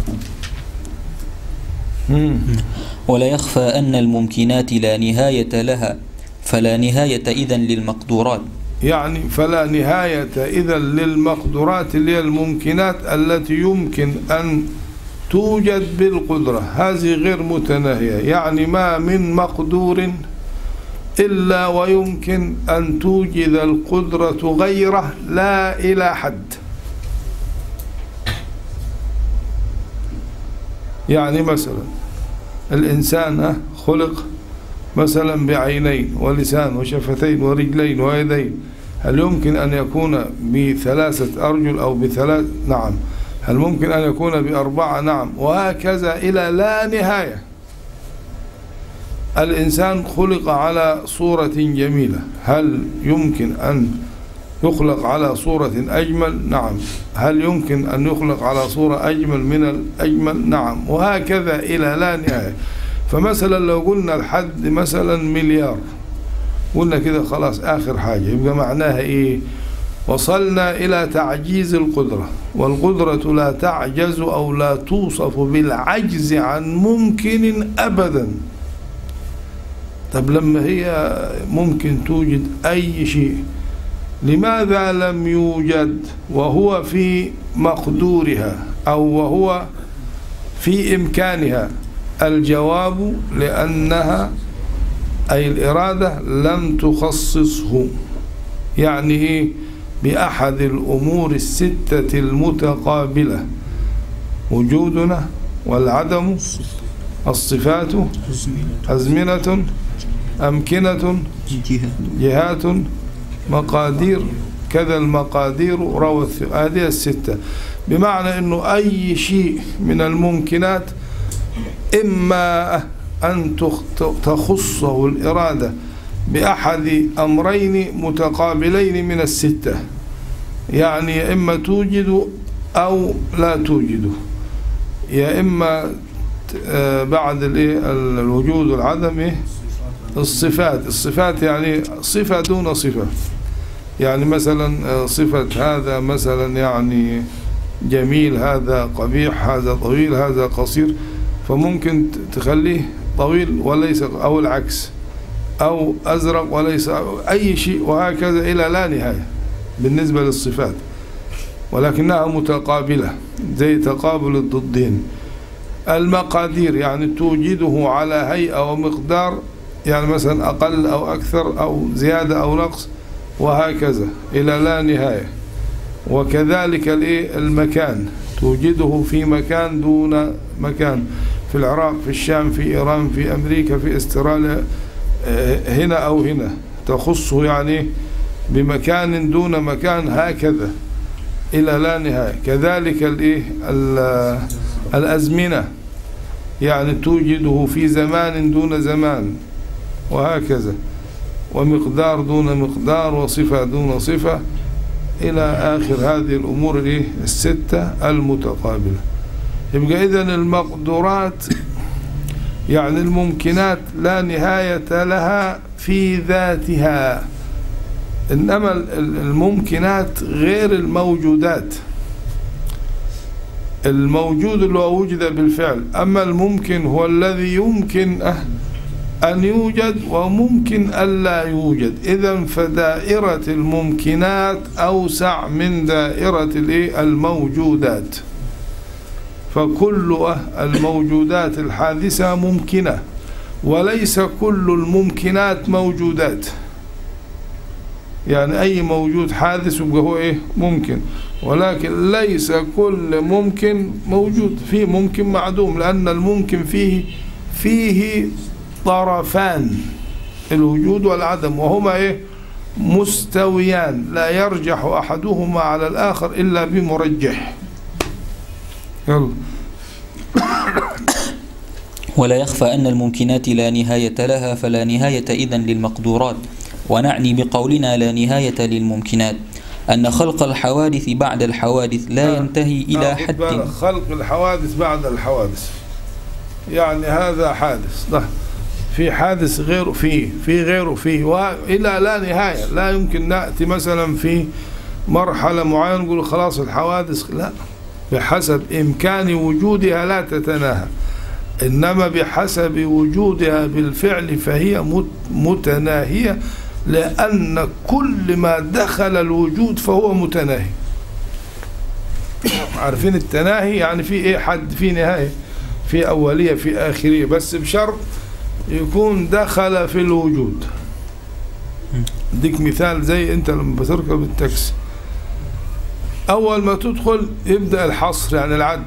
مم. ولا يخفى أن الممكنات لا نهاية لها فلا نهاية إذن للمقدورات يعني فلا نهاية إذا للمقدورات اللي هي الممكنات التي يمكن أن توجد بالقدرة هذه غير متناهية يعني ما من مقدور إلا ويمكن أن توجد القدرة غيره لا إلى حد يعني مثلا الإنسان خلق مثلا بعينين ولسان وشفتين ورجلين ويدين هل يمكن أن يكون بثلاثة أرجل أو بثلاث نعم هل ممكن أن يكون بأربعة نعم وهكذا إلى لا نهاية الإنسان خلق على صورة جميلة هل يمكن أن يخلق على صورة أجمل نعم هل يمكن أن يخلق على صورة أجمل من الأجمل نعم وهكذا إلى لا نهاية فمثلا لو قلنا الحد مثلا مليار قلنا كده خلاص آخر حاجة يبقى معناها إيه وصلنا إلى تعجيز القدرة والقدرة لا تعجز أو لا توصف بالعجز عن ممكن أبدا طب لما هي ممكن توجد أي شيء لماذا لم يوجد وهو في مقدورها أو وهو في إمكانها الجواب لأنها أي الإرادة لم تخصصه يعني إيه بأحد الأمور الستة المتقابلة وجودنا والعدم الصفات أزمنة أمكنة جهات مقادير كذا المقادير روى هذه الستة بمعنى أنه أي شيء من الممكنات إما أن تخصه الإرادة بأحد أمرين متقابلين من الستة يعني يا إما توجد أو لا توجد يا إما بعد الوجود والعدم الصفات الصفات يعني صفة دون صفة يعني مثلا صفة هذا مثلا يعني جميل هذا قبيح هذا طويل هذا قصير فممكن تخليه طويل وليس أو العكس أو أزرق وليس أي شيء وهكذا إلى لا نهاية بالنسبة للصفات ولكنها متقابلة زي تقابل الضدين المقادير يعني توجده على هيئة ومقدار يعني مثلا أقل أو أكثر أو زيادة أو نقص وهكذا إلى لا نهاية وكذلك المكان توجده في مكان دون مكان في العراق في الشام في إيران في أمريكا في استراليا هنا أو هنا تخصه يعني بمكان دون مكان هكذا إلى لا نهاية كذلك الإيه الأزمنة يعني توجده في زمان دون زمان وهكذا ومقدار دون مقدار وصفة دون صفة إلى آخر هذه الأمور الستة المتقابلة يبقى إذن المقدورات يعني الممكنات لا نهاية لها في ذاتها إنما ال- ال- الممكنات غير الموجودات الموجود اللي هو وجد بالفعل أما الممكن هو الذي يمكن أه أن يوجد وممكن ألا يوجد إذا فدائرة الممكنات أوسع من دائرة الإيه؟ الموجودات فكل الموجودات الحادثة ممكنة وليس كل الممكنات موجودات يعني أي موجود حادث يبقى هو إيه ممكن ولكن ليس كل ممكن موجود في ممكن معدوم لأن الممكن فيه فيه طرفان الوجود والعدم وهما إيه مستويان لا يرجح أحدهما على الآخر إلا بمرجح يلا ولا يخفى أن الممكنات لا نهاية لها فلا نهاية إذن للمقدورات ونعني بقولنا لا نهاية للممكنات أن خلق الحوادث بعد الحوادث لا آه. ينتهي إلى ناخد حد بالك، خلق الحوادث بعد الحوادث يعني هذا حادث ده في حادث غيره فيه في غيره فيه وإلى لا نهاية لا يمكن نأتي مثلا في مرحلة معينة نقول خلاص الحوادث لا بحسب إمكان وجودها لا تتناهى إنما بحسب وجودها بالفعل فهي مت- متناهية لأن كل ما دخل الوجود فهو متناهي عارفين التناهي يعني في ايه حد في نهاية في أولية في آخرية بس بشرط يكون دخل في الوجود اديك مثال زي انت لما بتركب التاكسي أول ما تدخل يبدأ الحصر يعني العد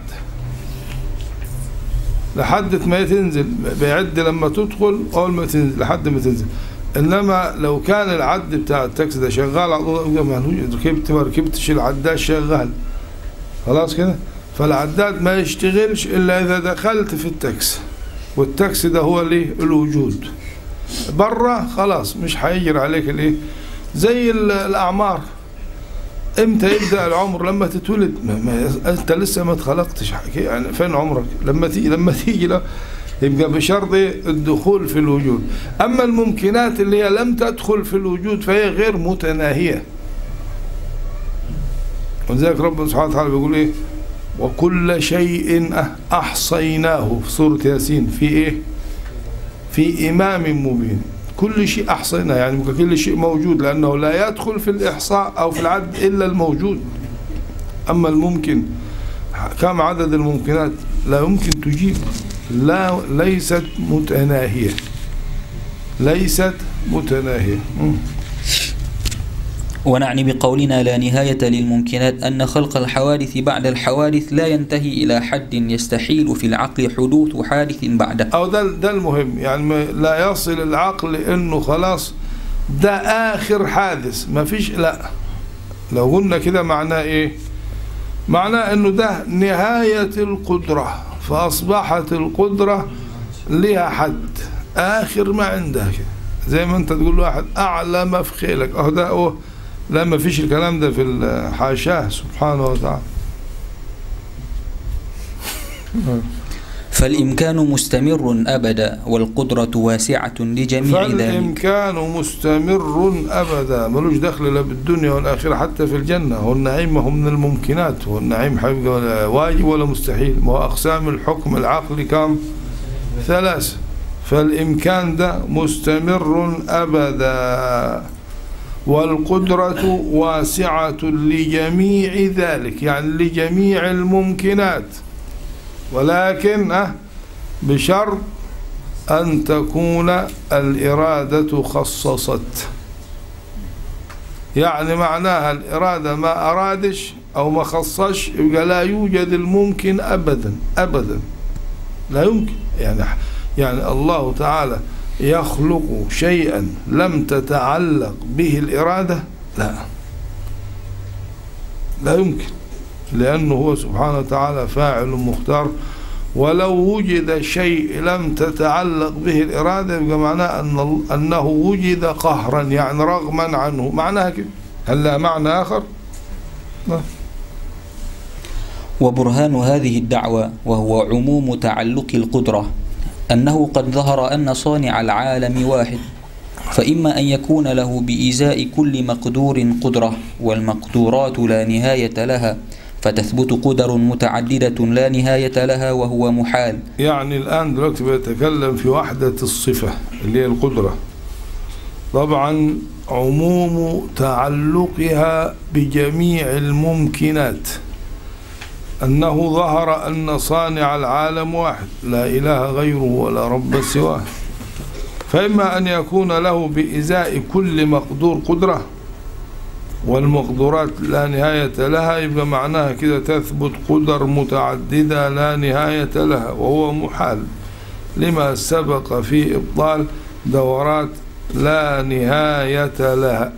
لحد ما تنزل بيعد لما تدخل أول ما تنزل لحد ما تنزل إنما لو كان العد بتاع التاكسي ده شغال على طول يبقى مالوش- ركبت ما ركبتش العداد شغال خلاص كده فالعداد ما يشتغلش إلا إذا دخلت في التاكسي والتاكسي ده هو الايه الوجود بره خلاص مش هيجري عليك الايه زي ال- الأعمار امتى يبدا العمر لما تتولد ما ما انت لسه ما اتخلقتش حكي- يعني فين عمرك لما تيجي لما تيجي له يبقى بشرط إيه؟ الدخول في الوجود اما الممكنات اللي هي لم تدخل في الوجود فهي غير متناهيه ولذلك ربنا سبحانه وتعالى بيقول ايه وكل شيء أه- احصيناه في سوره ياسين في ايه في امام مبين كل شيء احصيناه يعني كل شيء موجود لانه لا يدخل في الاحصاء او في العد الا الموجود اما الممكن كم عدد الممكنات لا يمكن تجيب لا ليست متناهيه ليست متناهيه مم. ونعني بقولنا لا نهاية للممكنات أن خلق الحوادث بعد الحوادث لا ينتهي إلى حد يستحيل في العقل حدوث حادث بعده او ده ده المهم يعني ما لا يصل العقل انه خلاص ده اخر حادث ما فيش لا لو قلنا كده معناه ايه معناه انه ده نهاية القدرة فاصبحت القدرة لها حد اخر ما عندها كده زي ما انت تقول لواحد اعلى ما في خيلك اهو ده اهو لا ما فيش الكلام ده في الحاشاه سبحانه وتعالى فالإمكان مستمر أبدا والقدرة واسعة لجميع ذلك فالإمكان مستمر أبدا ملوش دخل لا بالدنيا والآخرة حتى في الجنة هو النعيم ما هو من الممكنات هو النعيم حقيقة ولا واجب ولا مستحيل ما هو أقسام الحكم العقلي كم ثلاثة فالإمكان ده مستمر أبدا والقدرة واسعة لجميع ذلك يعني لجميع الممكنات ولكن أه بشرط أن تكون الإرادة خصصت يعني معناها الإرادة ما أرادش أو ما خصش يبقى لا يوجد الممكن أبدا أبدا لا يمكن يعني يعني الله تعالى يخلق شيئا لم تتعلق به الإرادة لا لا يمكن لأنه هو سبحانه وتعالى فاعل مختار ولو وجد شيء لم تتعلق به الإرادة يبقى معناه أن أنه وجد قهرا يعني رغما عنه معناها كده هل لها معنى آخر؟ لا. وبرهان هذه الدعوة وهو عموم تعلق القدرة أنه قد ظهر أن صانع العالم واحد فإما أن يكون له بإزاء كل مقدور قدرة والمقدورات لا نهاية لها فتثبت قدر متعددة لا نهاية لها وهو محال يعني الآن دلوقتي بيتكلم في وحدة الصفة اللي هي القدرة طبعا عموم تعلقها بجميع الممكنات أنه ظهر أن صانع العالم واحد لا إله غيره ولا رب سواه فإما أن يكون له بإزاء كل مقدور قدرة والمقدورات لا نهاية لها يبقى معناها كده تثبت قدر متعددة لا نهاية لها وهو محال لما سبق في إبطال دورات لا نهاية لها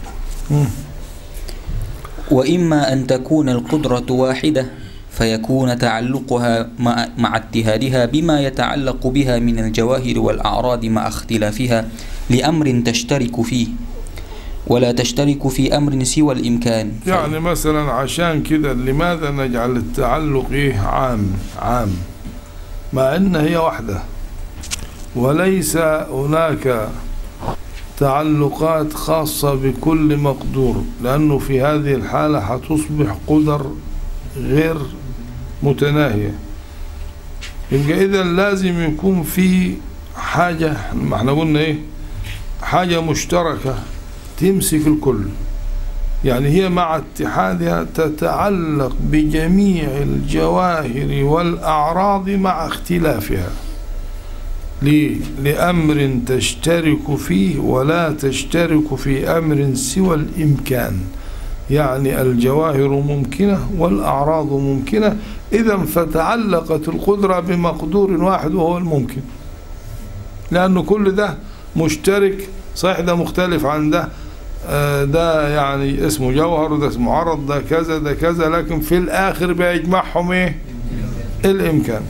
وإما أن تكون القدرة واحدة فيكون تعلقها مع, مع اتهادها بما يتعلق بها من الجواهر والأعراض مع اختلافها لأمر تشترك فيه ولا تشترك في أمر سوى الإمكان يعني مثلا عشان كده لماذا نجعل التعلق إيه عام عام مع أن هي واحدة وليس هناك تعلقات خاصة بكل مقدور لأنه في هذه الحالة هتصبح قدر غير متناهية يبقى إذا لازم يكون في حاجة ما احنا قلنا إيه حاجة مشتركة تمسك الكل يعني هي مع اتحادها تتعلق بجميع الجواهر والأعراض مع اختلافها ليه؟ لأمر تشترك فيه ولا تشترك في أمر سوى الإمكان يعني الجواهر ممكنة والأعراض ممكنة إذا فتعلقت القدرة بمقدور واحد وهو الممكن لأنه كل ده مشترك صحيح ده مختلف عن ده آه، ده يعني اسمه جوهر وده اسمه عرض ده كذا ده كذا لكن في الآخر بيجمعهم إيه الإمكان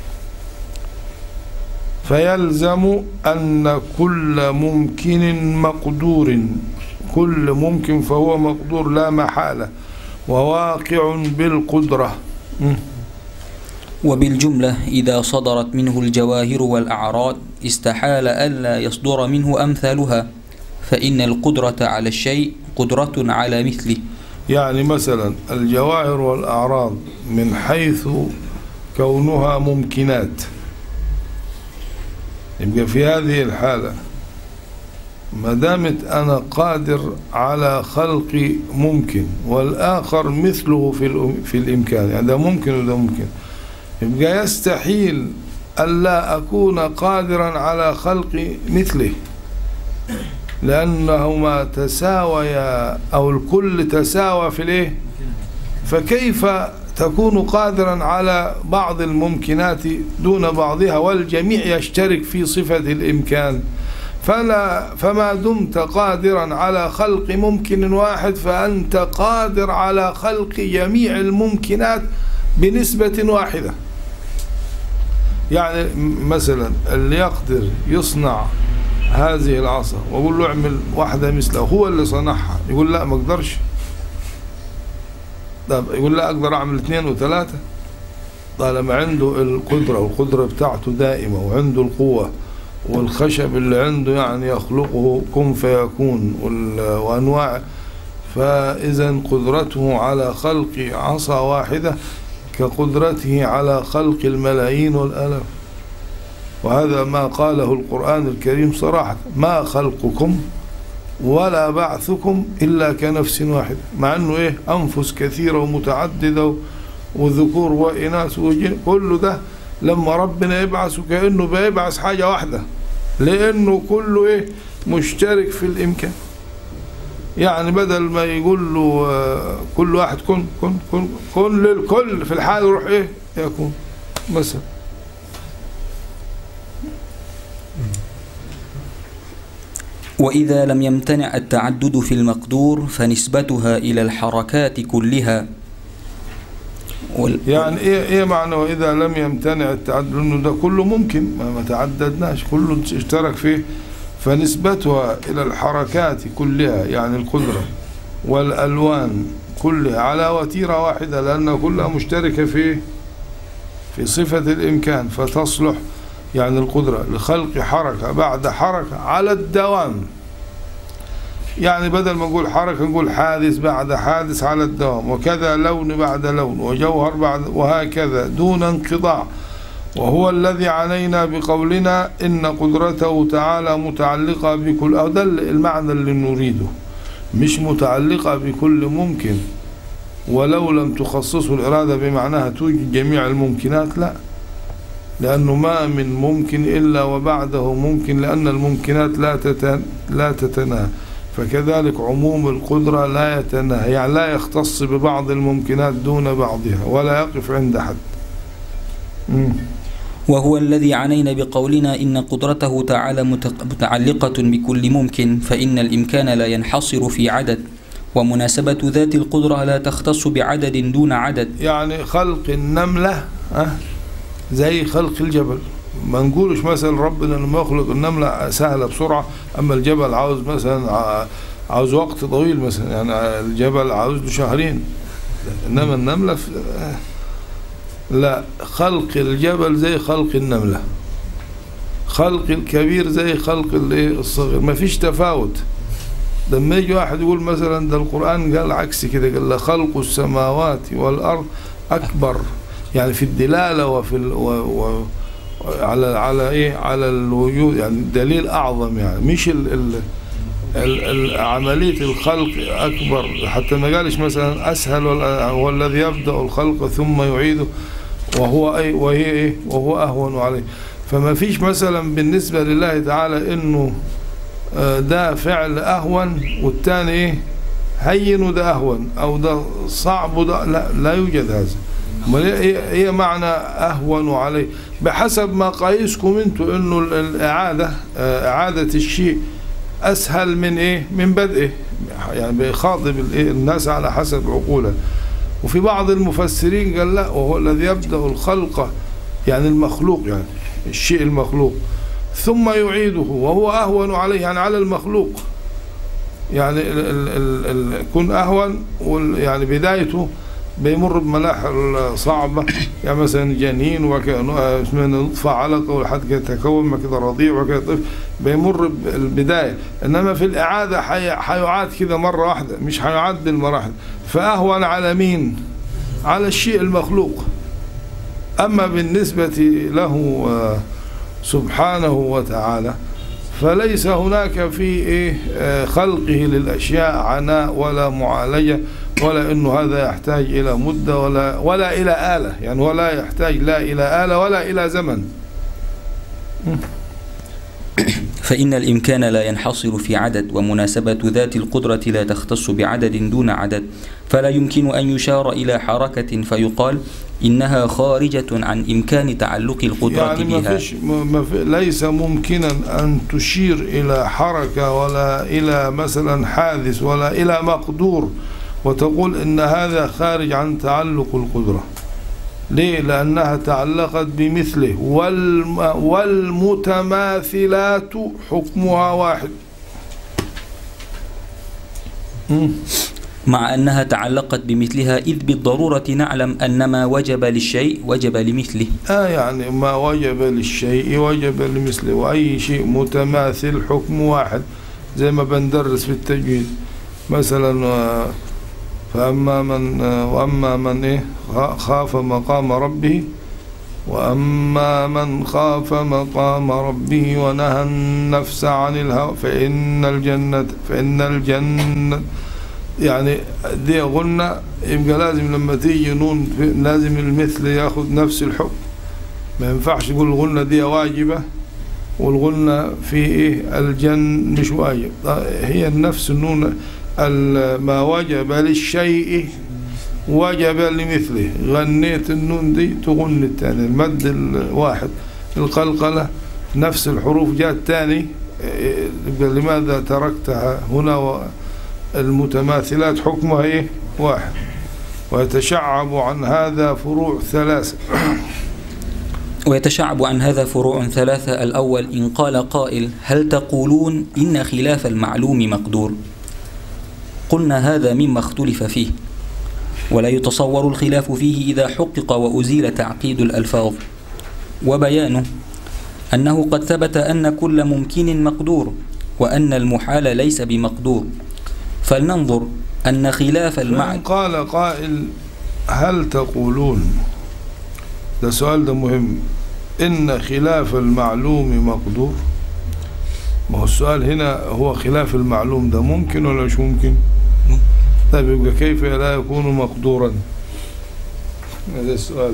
فيلزم أن كل ممكن مقدور كل ممكن فهو مقدور لا محالة وواقع بالقدرة م. وبالجملة إذا صدرت منه الجواهر والأعراض استحال ألا يصدر منه أمثالها فإن القدرة على الشيء قدرة على مثله يعني مثلا الجواهر والأعراض من حيث كونها ممكنات يبقى في هذه الحالة ما دامت أنا قادر على خلق ممكن والآخر مثله في الأم- في الإمكان يعني ده ممكن وده ممكن يبقى يستحيل ألا أكون قادرا على خلق مثله لأنهما تساويا أو الكل تساوى في الإيه فكيف تكون قادرا على بعض الممكنات دون بعضها والجميع يشترك في صفة الإمكان فلا فما دمت قادرا على خلق ممكن واحد فأنت قادر على خلق جميع الممكنات بنسبة واحدة يعني م- مثلا اللي يقدر يصنع هذه العصا واقول له اعمل واحدة مثله هو اللي صنعها يقول لا ما اقدرش طب يقول لا اقدر اعمل اثنين وثلاثة طالما عنده القدرة والقدرة بتاعته دائمة وعنده القوة والخشب اللي عنده يعني يخلقه كن فيكون وال- وانواع فاذا قدرته على خلق عصا واحدة كقدرته على خلق الملايين والالاف وهذا ما قاله القرآن الكريم صراحة ما خلقكم ولا بعثكم إلا كنفس واحدة مع أنه إيه أنفس كثيرة ومتعددة وذكور وإناث وجن كل ده لما ربنا يبعث كأنه بيبعث حاجة واحدة لأنه كله إيه مشترك في الإمكان يعني بدل ما يقول له آه، كل واحد كن كن كن كن للكل في الحال يروح إيه يكون مثلا وإذا لم يمتنع التعدد في المقدور فنسبتها إلى الحركات كلها وال... يعني ايه ايه معنى واذا لم يمتنع التعدد لانه ده كله ممكن ما, ما تعددناش كله اشترك فيه فنسبتها الى الحركات كلها يعني القدره والالوان كلها على وتيره واحده لان كلها مشتركه في في صفه الامكان فتصلح يعني القدرة لخلق حركة بعد حركة على الدوام يعني بدل ما نقول حركة نقول حادث بعد حادث على الدوام وكذا لون بعد لون وجوهر بعد وهكذا دون انقطاع وهو الذي علينا بقولنا إن قدرته تعالى متعلقة بكل أو ده المعنى اللي نريده مش متعلقة بكل ممكن ولو لم تخصصه الإرادة بمعناها توجد جميع الممكنات لا لأنه ما من ممكن إلا وبعده ممكن لأن الممكنات لا تت- لا تتناهى فكذلك عموم القدرة لا يتناهى يعني لا يختص ببعض الممكنات دون بعضها ولا يقف عند حد مم. وهو الذي عنينا بقولنا إن قدرته تعالى متق- متعلقة بكل ممكن فإن الإمكان لا ينحصر في عدد ومناسبة ذات القدرة لا تختص بعدد دون عدد يعني خلق النملة أه زي خلق الجبل ما نقولش مثلا ربنا لما يخلق النملة سهلة بسرعة أما الجبل عاوز مثلا ع- عاوز وقت طويل مثلا يعني الجبل عاوز له شهرين إنما النملة في لا خلق الجبل زي خلق النملة خلق الكبير زي خلق الايه الصغير ما فيش تفاوت لما يجي واحد يقول مثلا ده القرآن قال عكس كده قال لخلق السماوات والأرض أكبر يعني في الدلالة وفي ال و و على على إيه على الوجود يعني دليل أعظم يعني مش ال ال ال ال عملية الخلق أكبر حتى ما قالش مثلا أسهل ولا هو الذي يبدأ الخلق ثم يعيده وهو أي وهي إيه وهو أهون عليه فما فيش مثلا بالنسبة لله تعالى إنه آه، ده فعل أهون والتاني إيه هين وده أهون أو ده صعب وده لا لا يوجد هذا امال هي هي معنى أهون عليه بحسب ما قايسكم انتوا إنه ال- الإعادة آه، إعادة الشيء أسهل من إيه من بدئه يعني بيخاطب الإيه الناس على حسب عقوله وفي بعض المفسرين قال لا وهو الذي يبدأ الخلق يعني المخلوق يعني الشيء المخلوق ثم يعيده وهو أهون عليه يعني على المخلوق يعني ال ال ال ال يكون أهون وال- يعني بدايته بيمر بمراحل صعبة يعني مثلا جنين وكأنه اسمه نطفة علقة ولحد كده يتكون ما كده رضيع وكده طفل بيمر بالبداية إنما في الإعادة حي- حيعاد كده مرة واحدة مش حيعاد بالمراحل فأهون على مين؟ على الشيء المخلوق أما بالنسبة له آه، سبحانه وتعالى فليس هناك في إيه آه، خلقه للأشياء عناء ولا معالجة ولا إنه هذا يحتاج إلى مدة ولا ولا إلى آلة يعني ولا يحتاج لا إلى آلة ولا إلى زمن فإن الإمكان لا ينحصر في عدد ومناسبة ذات القدرة لا تختص بعدد دون عدد فلا يمكن أن يشار إلى حركة فيقال إنها خارجة عن إمكان تعلق القدرة يعني ما بها فيش ما في ليس ممكنا أن تشير إلى حركة ولا إلى مثلا حادث ولا إلى مقدور وتقول إن هذا خارج عن تعلق القدرة ليه؟ لأنها تعلقت بمثله والم والمتماثلات حكمها واحد مم. مع أنها تعلقت بمثلها إذ بالضرورة نعلم أن ما وجب للشيء وجب لمثله آه يعني ما وجب للشيء وجب لمثله وأي شيء متماثل حكم واحد زي ما بندرس في التجويد مثلا آه، فأما من آه، وأما من إيه خا- خاف مقام ربه وأما من خاف مقام ربه ونهى النفس عن الهوى فإن الجنة فإن الجنة يعني دي قلنا يبقى لازم لما تيجي نون في- لازم المثل ياخذ نفس الحكم ما ينفعش يقول الغنة دي واجبة والغنة في ايه الجن مش واجب هي النفس النون ال- ما وجب للشيء وجب لمثله غنيت النون دي تغن الثاني المد الواحد القلقلة نفس الحروف جاء الثاني إيه، يبقى لماذا تركتها هنا والمتماثلات حكمها ايه واحد ويتشعب عن هذا فروع ثلاثة ويتشعب عن هذا فروع ثلاثة الأول إن قال قائل هل تقولون إن خلاف المعلوم مقدور قلنا هذا مما اختلف فيه ولا يتصور الخلاف فيه إذا حقق وأزيل تعقيد الألفاظ وبيانه أنه قد ثبت أن كل ممكن مقدور وأن المحال ليس بمقدور فلننظر أن خلاف فإن المعنى قال قائل هل تقولون ده سؤال ده مهم إن خلاف المعلوم مقدور ما هو السؤال هنا هو خلاف المعلوم ده ممكن ولا مش ممكن طيب يبقى كيف لا يكون مقدورا هذا السؤال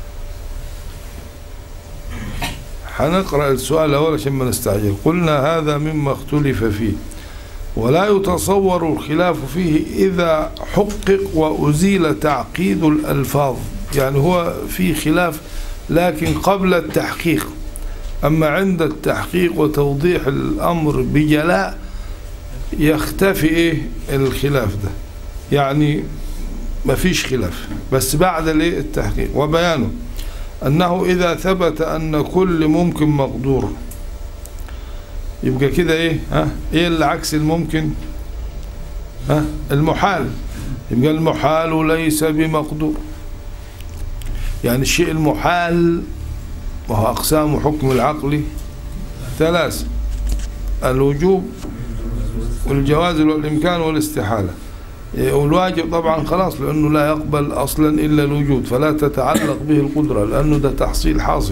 هنقرأ السؤال الأول عشان ما نستعجل قلنا هذا مما اختلف فيه ولا يتصور الخلاف فيه إذا حقق وأزيل تعقيد الألفاظ يعني هو في خلاف لكن قبل التحقيق أما عند التحقيق وتوضيح الأمر بجلاء يختفي إيه الخلاف ده يعني ما فيش خلاف بس بعد الايه التحقيق وبيانه أنه إذا ثبت أن كل ممكن مقدور يبقى كده إيه ها إيه اللي عكس الممكن ها المحال يبقى المحال ليس بمقدور يعني الشيء المحال وهو أقسام حكم العقل ثلاث الوجوب والجواز والإمكان والاستحالة والواجب طبعا خلاص لأنه لا يقبل أصلا إلا الوجود فلا تتعلق به القدرة لأنه ده تحصيل حاصل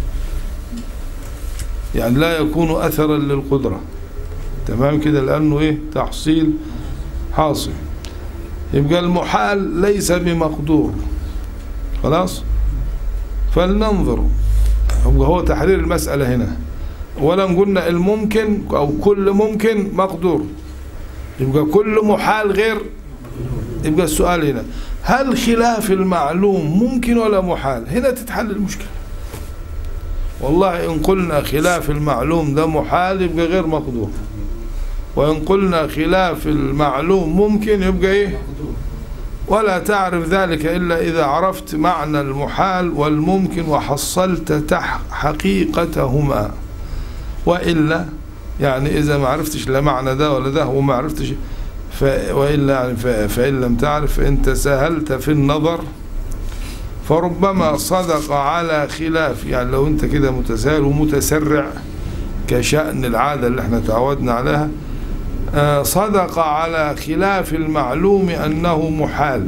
يعني لا يكون أثرا للقدرة تمام كده لأنه إيه تحصيل حاصل يبقى المحال ليس بمقدور خلاص فلننظر يبقى هو تحرير المسألة هنا ولا قلنا الممكن أو كل ممكن مقدور يبقى كل محال غير يبقى السؤال هنا هل خلاف المعلوم ممكن ولا محال هنا تتحل المشكلة والله إن قلنا خلاف المعلوم ده محال يبقى غير مقدور وإن قلنا خلاف المعلوم ممكن يبقى إيه ولا تعرف ذلك إلا إذا عرفت معنى المحال والممكن وحصلت تح حقيقتهما وإلا يعني إذا ما عرفتش لا معنى ده ولا ده وما عرفتش ف... وإلا يعني ف... فإن لم تعرف فإنت سهلت في النظر فربما صدق على خلاف يعني لو أنت كده متساهل ومتسرع كشأن العادة اللي احنا تعودنا عليها آه، صدق على خلاف المعلوم أنه محال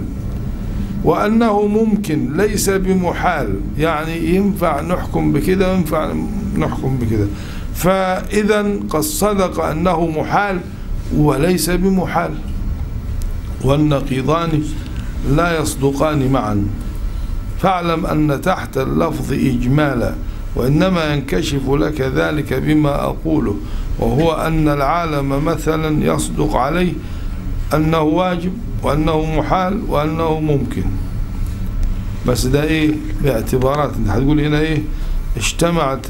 وأنه ممكن ليس بمحال يعني ينفع نحكم بكده وينفع نحكم بكده فإذا قد صدق أنه محال وليس بمحال والنقيضان لا يصدقان معا فاعلم أن تحت اللفظ إجمالا وإنما ينكشف لك ذلك بما أقوله وهو أن العالم مثلا يصدق عليه أنه واجب وأنه محال وأنه ممكن بس ده إيه باعتبارات انت هتقول هنا إيه اجتمعت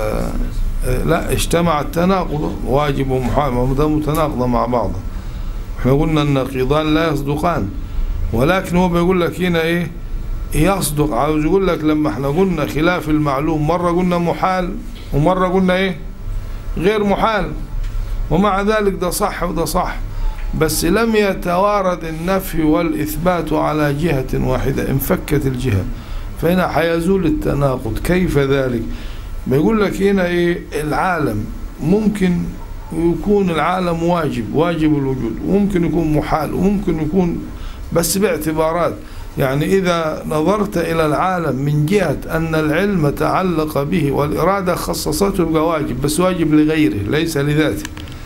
لا اجتمع التناقض واجب ومحال ما ده متناقضة مع بعض احنا قلنا النقيضان لا يصدقان ولكن هو بيقول لك هنا ايه يصدق عاوز يقول لك لما احنا قلنا خلاف المعلوم مرة قلنا محال ومرة قلنا ايه غير محال ومع ذلك ده صح وده صح بس لم يتوارد النفي والإثبات على جهة واحدة انفكت الجهة فهنا حيزول التناقض كيف ذلك بيقول لك هنا ايه العالم ممكن يكون العالم واجب واجب الوجود وممكن يكون محال وممكن يكون بس باعتبارات يعني إذا نظرت إلى العالم من جهة أن العلم تعلق به والإرادة خصصته يبقى واجب بس واجب لغيره ليس لذاته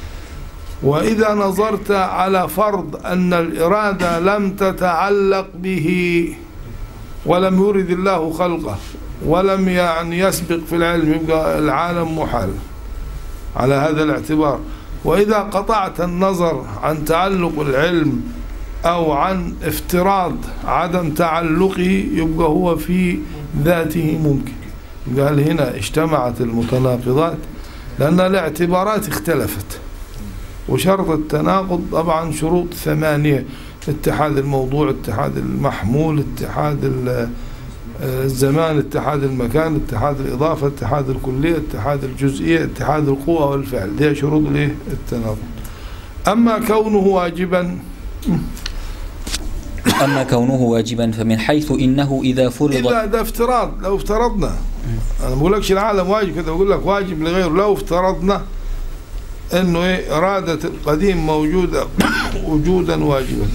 وإذا نظرت على فرض أن الإرادة لم تتعلق به ولم يرد الله خلقه ولم يعني يسبق في العلم يبقى العالم محال على هذا الاعتبار وإذا قطعت النظر عن تعلق العلم أو عن افتراض عدم تعلقه يبقى هو في ذاته ممكن قال هنا اجتمعت المتناقضات لأن الاعتبارات اختلفت وشرط التناقض طبعا شروط ثمانية اتحاد الموضوع اتحاد المحمول اتحاد الزمان اتحاد المكان اتحاد الإضافة اتحاد الكلية اتحاد الجزئية اتحاد القوة والفعل دي شروط الايه التناقض أما كونه واجبا أما كونه واجبا فمن حيث إنه إذا فرض إلا ده افتراض لو افترضنا انا ما بقولكش العالم واجب كده بقول لك واجب لغيره لو افترضنا انه ايه اراده القديم موجوده وجودا واجبا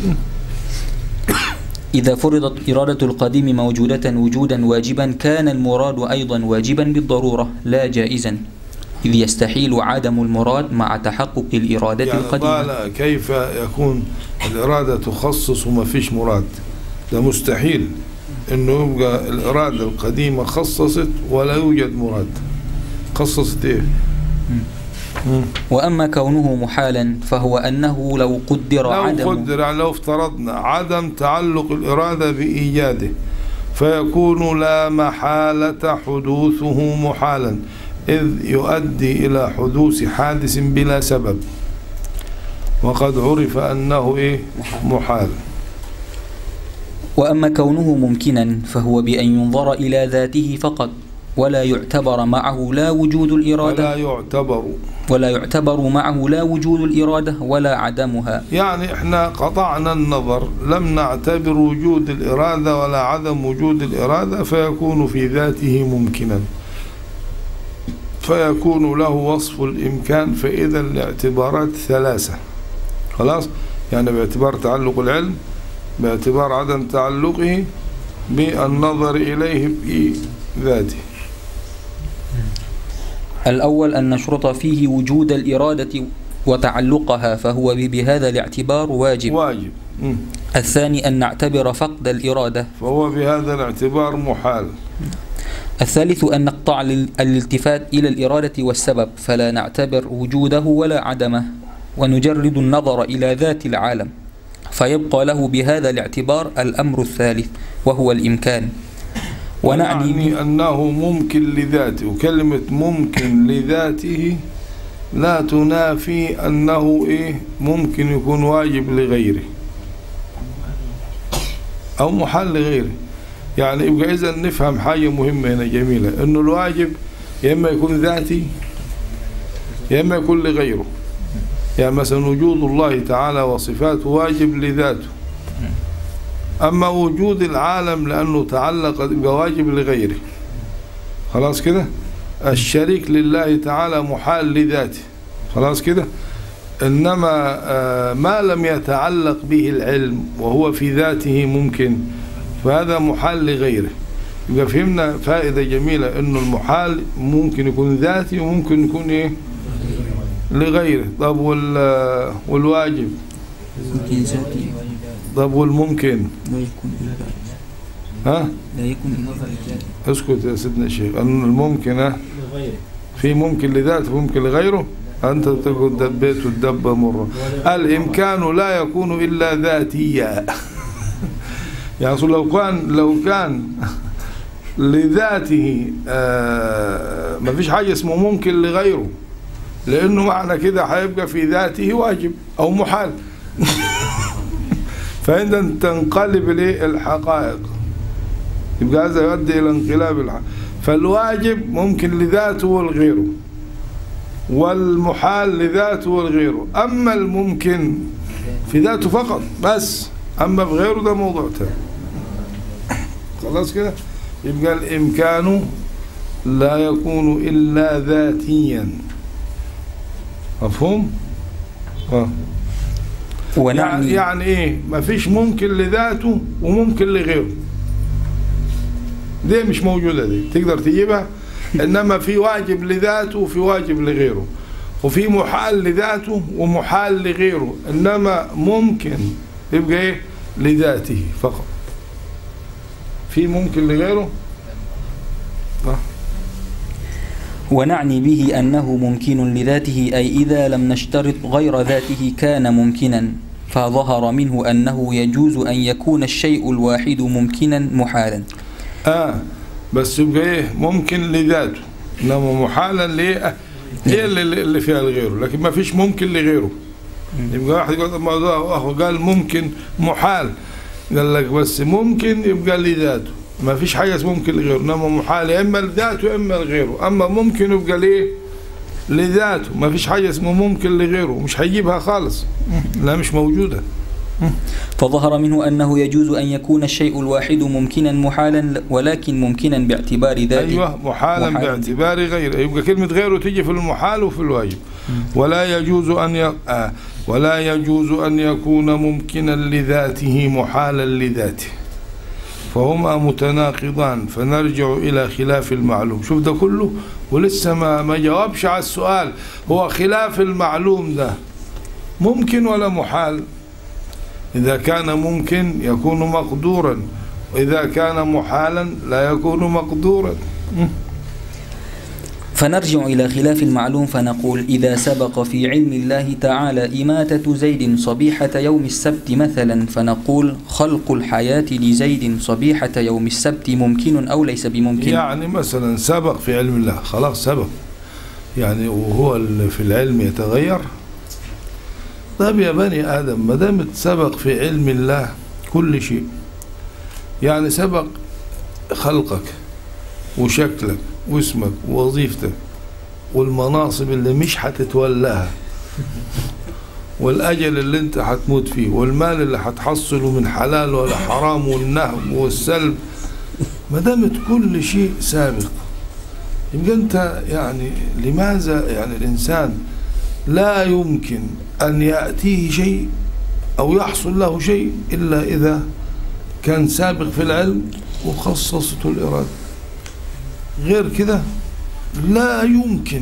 إذا فرضت إرادة القديم موجودة وجودا واجبا كان المراد أيضا واجبا بالضرورة لا جائزا إذ يستحيل عدم المراد مع تحقق الإرادة يعني القديمة قال كيف يكون الاراده تخصص وما فيش مراد ده مستحيل انه يبقى الاراده القديمه خصصت ولا يوجد مراد خصصت ايه مم. وأما كونه محالا فهو أنه لو قدر لو عدم قدر يعني لو افترضنا عدم تعلق الإرادة بإيجاده فيكون لا محالة حدوثه محالا إذ يؤدي إلى حدوث حادث بلا سبب وقد عرف أنه إيه محال وأما كونه ممكنا فهو بأن ينظر إلى ذاته فقط ولا يعتبر معه لا وجود الإرادة ولا يعتبر ولا يعتبر معه لا وجود الإرادة ولا عدمها يعني احنا قطعنا النظر لم نعتبر وجود الإرادة ولا عدم وجود الإرادة فيكون في ذاته ممكنا فيكون له وصف الإمكان فإذا الاعتبارات ثلاثة خلاص يعني باعتبار تعلق العلم باعتبار عدم تعلقه بالنظر إليه بذاته الأول أن نشرط فيه وجود الإرادة وتعلقها فهو بهذا الاعتبار واجب واجب مم. الثاني أن نعتبر فقد الإرادة فهو بهذا الاعتبار محال الثالث أن نقطع ال- الالتفات إلى الإرادة والسبب فلا نعتبر وجوده ولا عدمه ونجرد النظر إلى ذات العالم فيبقى له بهذا الاعتبار الأمر الثالث وهو الإمكان ونعني يعني أنه ممكن لذاته وكلمة ممكن لذاته لا تنافي أنه إيه ممكن يكون واجب لغيره أو محل لغيره يعني يبقى إذا نفهم حاجة مهمة هنا جميلة إنه الواجب يا إما يكون ذاتي يا إما يكون لغيره يعني مثلا وجود الله تعالى وصفاته واجب لذاته أما وجود العالم لأنه تعلق بواجب لغيره خلاص كده الشريك لله تعالى محال لذاته خلاص كده إنما آه، ما لم يتعلق به العلم وهو في ذاته ممكن فهذا محال لغيره يبقى فهمنا فائدة جميلة إنه المحال ممكن يكون ذاتي وممكن يكون إيه لغيره طب وال والواجب ممكن ذاتي طب والممكن لا يكون ها لا يكون النظر الذاتي اسكت يا سيدنا الشيخ أن الممكن ها؟ في ممكن لذاته وممكن لغيره أنت تقول دبيت والدبة مرة الإمكان لا يكون إلا ذاتيا يعني أصل لو كان لو كان لذاته آه ما فيش حاجة اسمه ممكن لغيره لأنه معنى كده هيبقى في ذاته واجب أو محال فعندما تنقلب ليه الحقائق يبقى هذا يؤدي إلى انقلاب الحقائق فالواجب ممكن لذاته ولغيره والمحال لذاته ولغيره أما الممكن في ذاته فقط بس أما بغيره ده موضوع تاني خلاص كده يبقى الإمكان لا يكون إلا ذاتيا مفهوم؟ آه. يعني, ونعني يعني إيه ما فيش ممكن لذاته وممكن لغيره دي مش موجودة دي تقدر تجيبها إنما في واجب لذاته وفي واجب لغيره وفي محال لذاته ومحال لغيره إنما ممكن يبقى إيه لذاته فقط في ممكن لغيره صح ونعني به أنه ممكن لذاته أي إذا لم نشترط غير ذاته كان ممكنا فظهر منه أنه يجوز أن يكون الشيء الواحد ممكنا محالا آه بس يبقى إيه ممكن لذاته إنما محالا ليه هي اللي, اللي فيها لغيره لكن ما فيش ممكن لغيره يبقى واحد يقول طب ما ده هو قال ممكن محال قال لك بس ممكن يبقى لذاته ما فيش حاجة اسمها ممكن لغيره إنما محال يا إما لذاته يا إما لغيره أما ممكن يبقى ليه لذاته ما فيش حاجة اسمها ممكن لغيره مش هيجيبها خالص لا مش موجودة فظهر منه أنه يجوز أن يكون الشيء الواحد ممكنا محالا ولكن ممكنا باعتبار ذاته أيوة محالا محال. باعتبار غيره يبقى كلمة غيره تيجي في المحال وفي الواجب ولا يجوز أن ي... آه ولا يجوز أن يكون ممكنا لذاته محالا لذاته فهما متناقضان فنرجع إلى خلاف المعلوم شوف ده كله ولسه ما ما جاوبش على السؤال هو خلاف المعلوم ده ممكن ولا محال إذا كان ممكن يكون مقدورا وإذا كان محالا لا يكون مقدورا فنرجع إلى خلاف المعلوم فنقول إذا سبق في علم الله تعالى إماتة زيد صبيحة يوم السبت مثلا فنقول خلق الحياة لزيد صبيحة يوم السبت ممكن أو ليس بممكن يعني مثلا سبق في علم الله خلاص سبق يعني وهو اللي في العلم يتغير طيب يا بني آدم ما دام سبق في علم الله كل شيء يعني سبق خلقك وشكلك واسمك ووظيفتك والمناصب اللي مش هتتولاها والأجل اللي انت هتموت فيه والمال اللي هتحصله من حلال ولا حرام والنهب والسلب ما دامت كل شيء سابق يبقى انت يعني لماذا يعني الانسان لا يمكن ان ياتيه شيء او يحصل له شيء الا اذا كان سابق في العلم وخصصته الاراده غير كده لا يمكن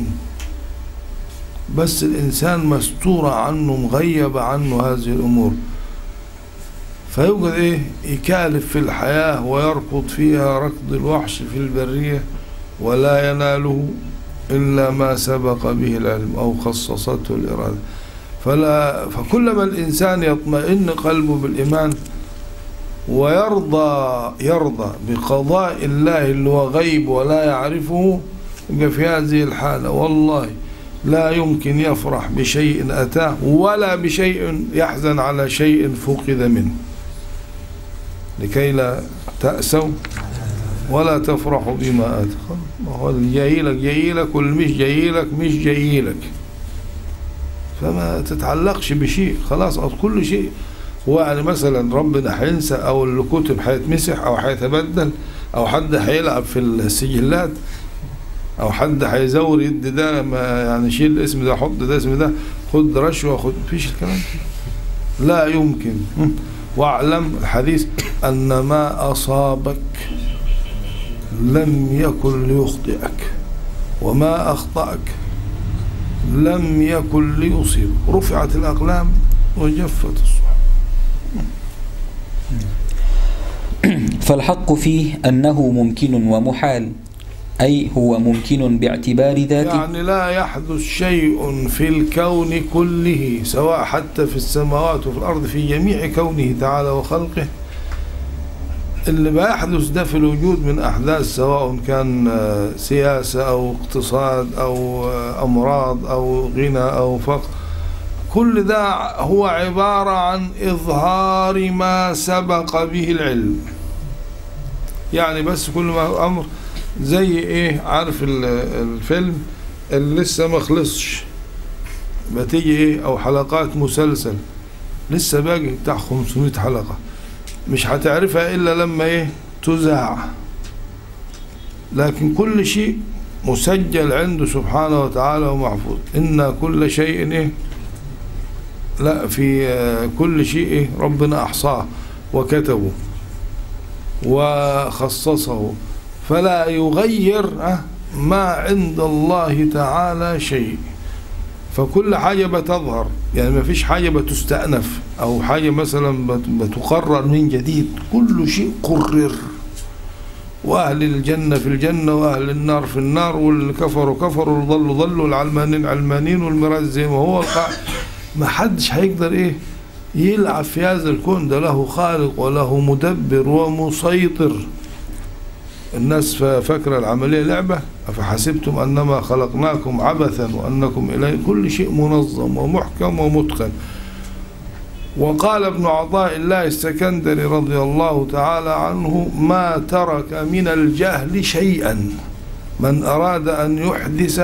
بس الانسان مستور عنه مغيب عنه هذه الامور فيوجد ايه يكالف في الحياة ويركض فيها ركض الوحش في البرية ولا يناله إلا ما سبق به العلم أو خصصته الإرادة فلا فكلما الإنسان يطمئن قلبه بالإيمان ويرضى يرضى بقضاء الله اللي هو غيب ولا يعرفه يبقى في هذه الحالة والله لا يمكن يفرح بشيء أتاه ولا بشيء يحزن على شيء فقد منه لكي لا تأسوا ولا تفرحوا بما آتاكم ما هو اللي جاي لك جاي لك واللي مش جاي لك مش جاي لك فما تتعلقش بشيء خلاص أو كل شيء هو يعني مثلا ربنا هينسى او اللي كتب هيتمسح او هيتبدل او حد هيلعب في السجلات او حد هيزور يد ده ما يعني شيل الاسم ده حط ده اسم ده خد رشوه خد مفيش الكلام ده لا يمكن واعلم الحديث ان ما اصابك لم يكن ليخطئك وما اخطاك لم يكن ليصيب رفعت الاقلام وجفت الصحف فالحق فيه أنه ممكن ومحال أي هو ممكن باعتبار ذاته يعني لا يحدث شيء في الكون كله سواء حتى في السماوات وفي الأرض في جميع كونه تعالى وخلقه اللي بيحدث ده في الوجود من أحداث سواء كان آه، سياسة أو اقتصاد أو آه، أمراض أو غنى أو فقر كل ده هو عبارة عن إظهار ما سبق به العلم يعني بس كل ما أمر زي إيه عارف ال- الفيلم اللي لسه ما خلصش بتيجي إيه أو حلقات مسلسل لسه باقي بتاع 500 حلقة مش هتعرفها إلا لما إيه تذاع لكن كل شيء مسجل عنده سبحانه وتعالى ومحفوظ إن كل شيء إيه لا في آه، كل شيء إيه ربنا أحصاه وكتبه وخصصه فلا يغير آه، ما عند الله تعالى شيء فكل حاجة بتظهر يعني ما فيش حاجة بتستأنف أو حاجة مثلا بت- بتقرر من جديد كل شيء قرر وأهل الجنة في الجنة وأهل النار في النار واللي كفروا كفروا واللي ضلوا ضلوا والعلمانين علمانين والميراث زي ما هو القاع ما حدش هيقدر إيه يلعب في هذا الكون ده له خالق وله مدبر ومسيطر الناس فا- فاكرة العملية لعبة أفحسبتم أنما خلقناكم عبثا وأنكم إليه كل شيء منظم ومحكم ومتقن وقال ابن عطاء الله السكندري رضي الله تعالى عنه ما ترك من الجهل شيئا من أراد أن يحدث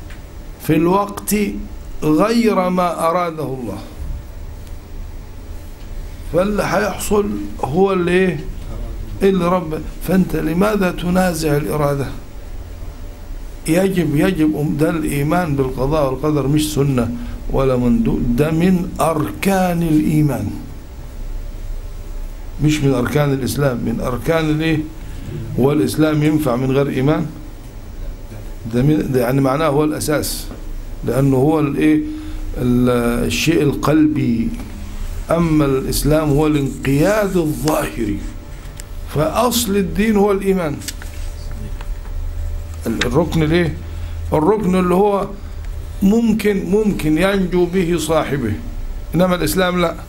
في الوقت غير ما أراده الله فاللي هيحصل هو اللي ايه اللي رب فانت لماذا تنازع الاراده يجب يجب ده الايمان بالقضاء والقدر مش سنه ولا مندوب ده من اركان الايمان مش من اركان الاسلام من اركان الايه هو الاسلام ينفع من غير ايمان ده, من ده يعني معناه هو الاساس لانه هو الايه ال- الشيء القلبي اما الاسلام هو الانقياد الظاهري فاصل الدين هو الايمان ال- الركن ليه الركن اللي هو ممكن ممكن ينجو به صاحبه انما الاسلام لا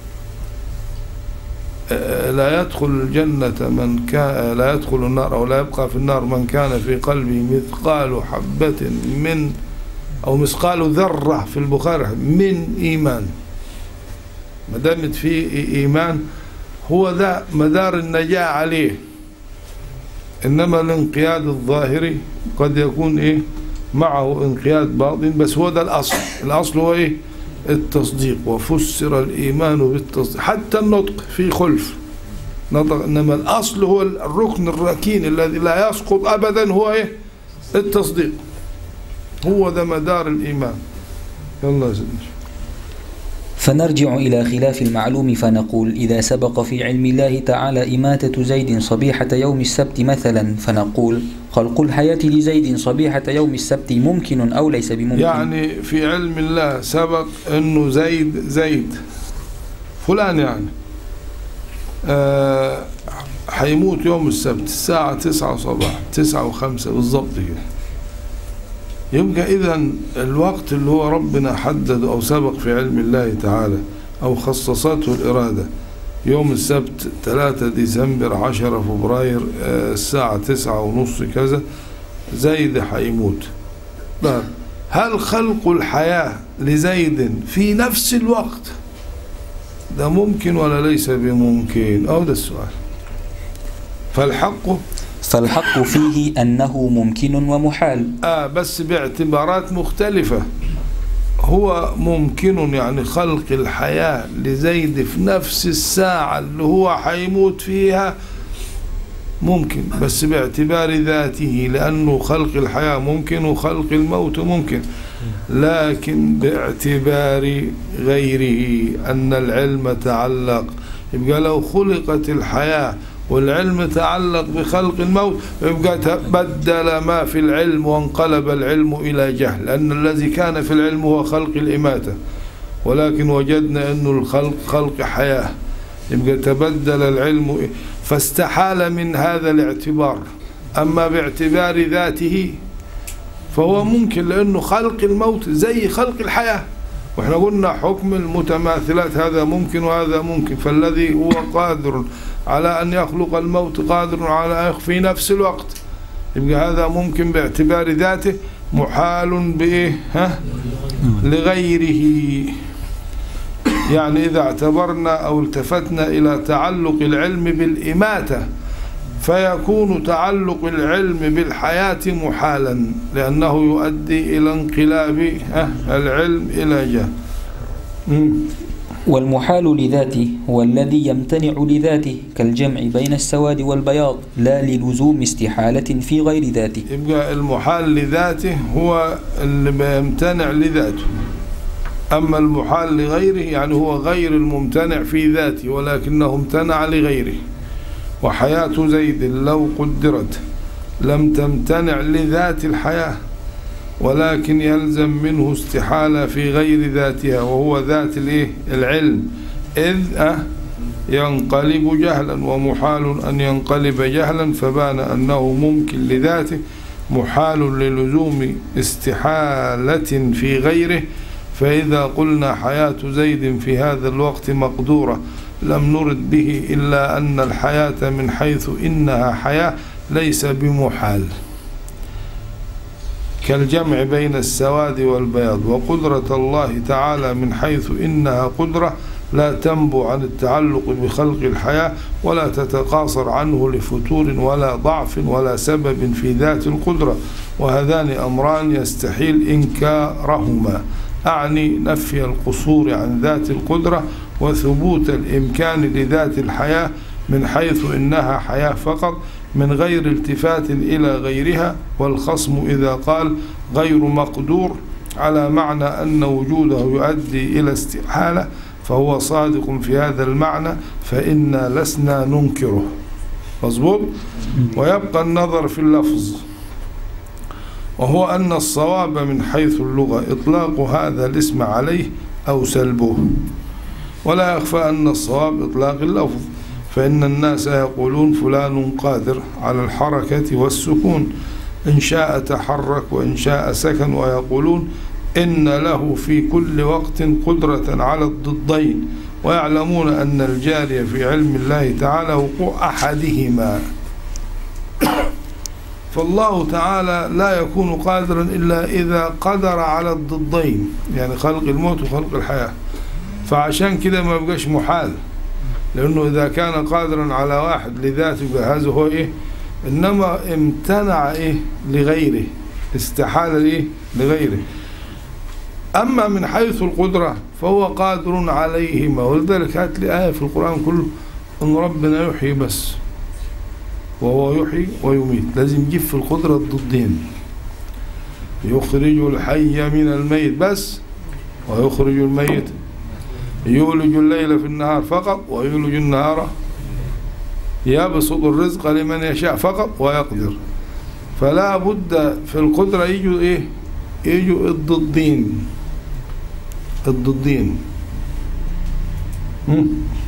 آه، لا يدخل الجنة من كان لا يدخل النار أو لا يبقى في النار من كان في قلبه مثقال حبة من أو مثقال ذرة في البخاري من إيمان ما دامت في إيمان هو ذا مدار النجاة عليه إنما الانقياد الظاهري قد يكون إيه معه انقياد باطن بس هو ده الأصل الأصل هو إيه التصديق وفسر الإيمان بالتصديق حتى النطق في خلف نطق إنما الأصل هو الركن الركين الذي لا يسقط أبدا هو إيه التصديق هو ده مدار الإيمان يلا يا سيدي فنرجع إلى خلاف المعلوم فنقول إذا سبق في علم الله تعالى إماتة زيد صبيحة يوم السبت مثلا فنقول خلق الحياة لزيد صبيحة يوم السبت ممكن أو ليس بممكن يعني في علم الله سبق انه زيد زيد فلان يعني آه حيموت يوم السبت الساعة تسعة صباح تسعة وخمسة بالضبط كده يبقى إذا الوقت اللي هو ربنا حدد أو سبق في علم الله تعالى أو خصصته الإرادة يوم السبت 3 ديسمبر 10 فبراير آه، الساعة تسعة ونص كذا زيد حيموت طيب هل خلق الحياة لزيد في نفس الوقت ده ممكن ولا ليس بممكن أو ده السؤال فالحق فالحق فيه أنه ممكن ومحال آه بس باعتبارات مختلفة هو ممكن يعني خلق الحياة لزيد في نفس الساعة اللي هو حيموت فيها ممكن بس باعتبار ذاته لأنه خلق الحياة ممكن وخلق الموت ممكن لكن باعتبار غيره أن العلم تعلق يبقى لو خلقت الحياة والعلم تعلق بخلق الموت يبقى تبدل ما في العلم وانقلب العلم إلى جهل لأن الذي كان في العلم هو خلق الإماتة ولكن وجدنا أنه الخلق خلق حياة يبقى تبدل العلم فاستحال من هذا الاعتبار أما باعتبار ذاته فهو ممكن لأنه خلق الموت زي خلق الحياة واحنا قلنا حكم المتماثلات هذا ممكن وهذا ممكن فالذي هو قادر على أن يخلق الموت قادر على أن في نفس الوقت يبقى هذا ممكن باعتبار ذاته محال بإيه ها لغيره يعني إذا اعتبرنا أو التفتنا إلى تعلق العلم بالإماتة فيكون تعلق العلم بالحياة محالا لأنه يؤدي إلى انقلاب ها، العلم إلى جهل مم. والمحال لذاته هو الذي يمتنع لذاته كالجمع بين السواد والبياض لا للزوم استحالة في غير ذاته يبقى المحال لذاته هو اللي بيمتنع لذاته أما المحال لغيره يعني هو غير الممتنع في ذاته ولكنه امتنع لغيره وحياة زيد لو قدرت لم تمتنع لذات الحياة ولكن يلزم منه استحالة في غير ذاتها وهو ذات الايه العلم إذ أه ينقلب جهلا ومحال أن ينقلب جهلا فبان أنه ممكن لذاته محال للزوم استحالة في غيره فإذا قلنا حياة زيد في هذا الوقت مقدورة لم نرد به إلا أن الحياة من حيث إنها حياة ليس بمحال كالجمع بين السواد والبياض وقدرة الله تعالى من حيث إنها قدرة لا تنبو عن التعلق بخلق الحياة ولا تتقاصر عنه لفتور ولا ضعف ولا سبب في ذات القدرة وهذان أمران يستحيل إنكارهما أعني نفي القصور عن ذات القدرة وثبوت الإمكان لذات الحياة من حيث إنها حياة فقط من غير التفات إلى غيرها والخصم إذا قال غير مقدور على معنى أن وجوده يؤدي إلى استحالة فهو صادق في هذا المعنى فإنا لسنا ننكره مظبوط ويبقى النظر في اللفظ وهو أن الصواب من حيث اللغة إطلاق هذا الاسم عليه أو سلبه ولا يخفى أن الصواب إطلاق اللفظ فإن الناس يقولون فلان قادر على الحركة والسكون إن شاء تحرك وإن شاء سكن ويقولون إن له في كل وقت قدرة على الضدين ويعلمون أن الجاري في علم الله تعالى وقوع أحدهما فالله تعالى لا يكون قادرا إلا إذا قدر على الضدين يعني خلق الموت وخلق الحياة فعشان كده ما يبقاش محال لأنه إذا كان قادرا على واحد لذاته هذا هو إيه إنما امتنع إيه لغيره استحال إيه لغيره أما من حيث القدرة فهو قادر عليهما ولذلك هات لي آية في القرآن كله أن ربنا يحيي بس وهو يحيي ويميت لازم يجيب في القدرة الضدين يخرج الحي من الميت بس ويخرج الميت يولج الليل في النهار فقط ويولج النهار يبسط الرزق لمن يشاء فقط ويقدر فلا بد في القدرة يجوا ايه يجوا الضدين الضدين مم.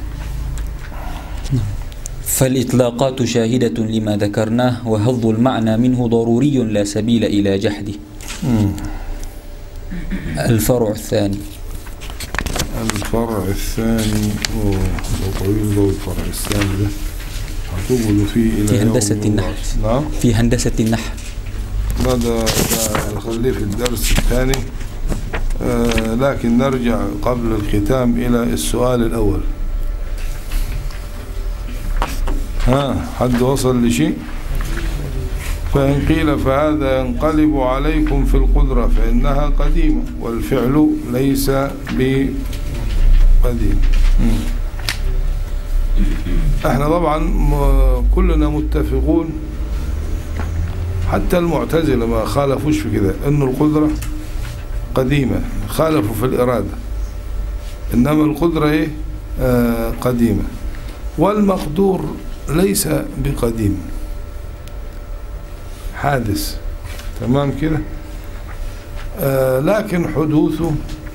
فالإطلاقات شاهدة لما ذكرناه وهض المعنى منه ضروري لا سبيل إلى جحده مم. الفرع الثاني الفرع الثاني أوه ده طويل ذو الفرع الثاني ده هتقبل فيه إلى في يوم هندسة يبعث. النحو. نعم في هندسة النحو لا ده ده نخليه في الدرس الثاني آه لكن نرجع قبل الختام إلى السؤال الأول ها حد وصل لشيء فإن قيل فهذا ينقلب عليكم في القدرة فإنها قديمة والفعل ليس بقديم مم. احنا طبعا م- كلنا متفقون حتى المعتزلة ما خالفوش في كده أن القدرة قديمة خالفوا في الإرادة إنما القدرة إيه آه قديمة والمقدور ليس بقديم حادث تمام كده آه لكن حدوثه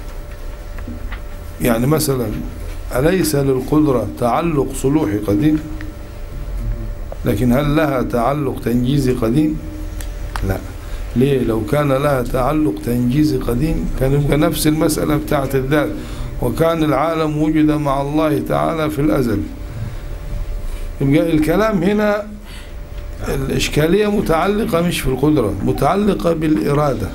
يعني مثلا أليس للقدرة تعلق صلوحي قديم لكن هل لها تعلق تنجيزي قديم لا ليه لو كان لها تعلق تنجيزي قديم كان يبقى نفس المسألة بتاعت الذات وكان العالم وجد مع الله تعالى في الأزل يبقى الكلام هنا الإشكالية متعلقة مش في القدرة متعلقة بالإرادة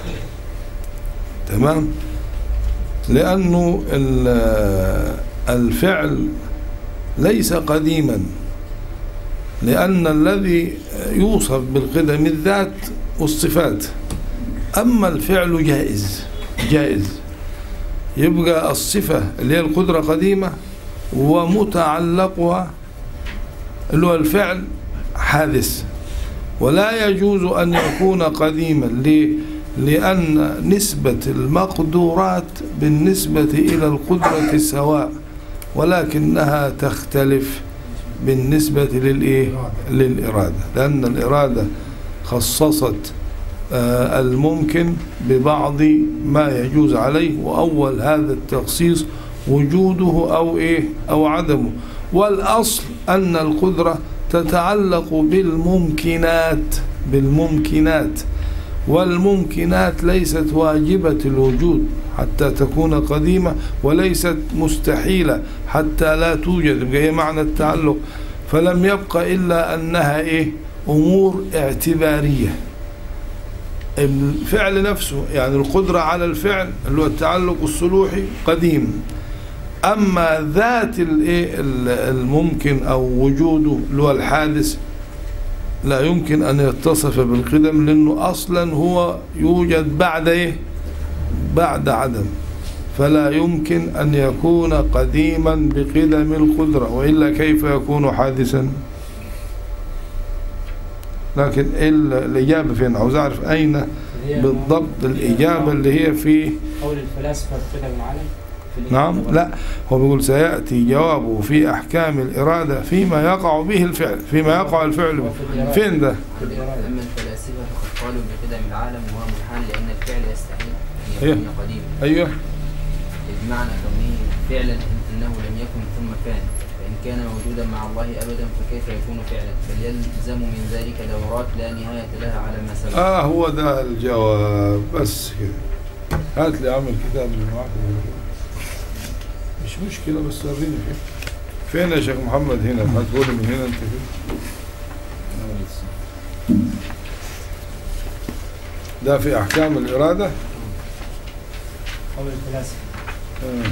تمام لأنه ال- الفعل ليس قديما لأن الذي يوصف بالقدم الذات والصفات أما الفعل جائز جائز يبقى الصفة اللي هي القدرة قديمة ومتعلقها اللي هو الفعل حادث ولا يجوز أن يكون قديما ليه؟ لأن نسبة المقدورات بالنسبة إلى القدرة سواء ولكنها تختلف بالنسبة للإيه؟ للإرادة لأن الإرادة خصصت آه، الممكن ببعض ما يجوز عليه وأول هذا التخصيص وجوده أو إيه أو عدمه والأصل أن القدرة تتعلق بالممكنات بالممكنات والممكنات ليست واجبة الوجود حتى تكون قديمة وليست مستحيلة حتى لا توجد هي معنى التعلق فلم يبق إلا أنها إيه أمور اعتبارية الفعل نفسه يعني القدرة على الفعل اللي هو التعلق الصلوحي قديم أما ذات الإيه الممكن أو وجوده اللي هو الحادث لا يمكن أن يتصف بالقدم لأنه أصلا هو يوجد بعد إيه بعد عدم فلا يمكن أن يكون قديما بقدم القدرة وإلا كيف يكون حادثا لكن ال- الإجابة فين عاوز أعرف أين هي بالضبط الإجابة اللي هي في قول الفلاسفة بقدم العالم في الإجابة نعم برضه. لا هو بيقول سيأتي جوابه في أحكام الإرادة فيما يقع به الفعل فيما يقع الفعل به وفي الإرادة. فين ده في الإرادة أما الفلاسفة فقد قالوا بقدم العالم وهو محال لأن الفعل يستحيل أن إيه. يكون قديما أيوه إذ معنى كونه فعلا أنه لم يكن ثم كان فإن كان موجودا مع الله أبدا فكيف يكون فعلا بل يلزم من ذلك دورات لا نهاية لها على ما سبق آه هو ده الجواب بس كده هات لي عامل كتاب اللي معاك مش مشكلة بس وريني فين فين يا شيخ محمد هنا هتقولي من هنا انت كده ده في أحكام الإرادة قول الفلاسفة آه.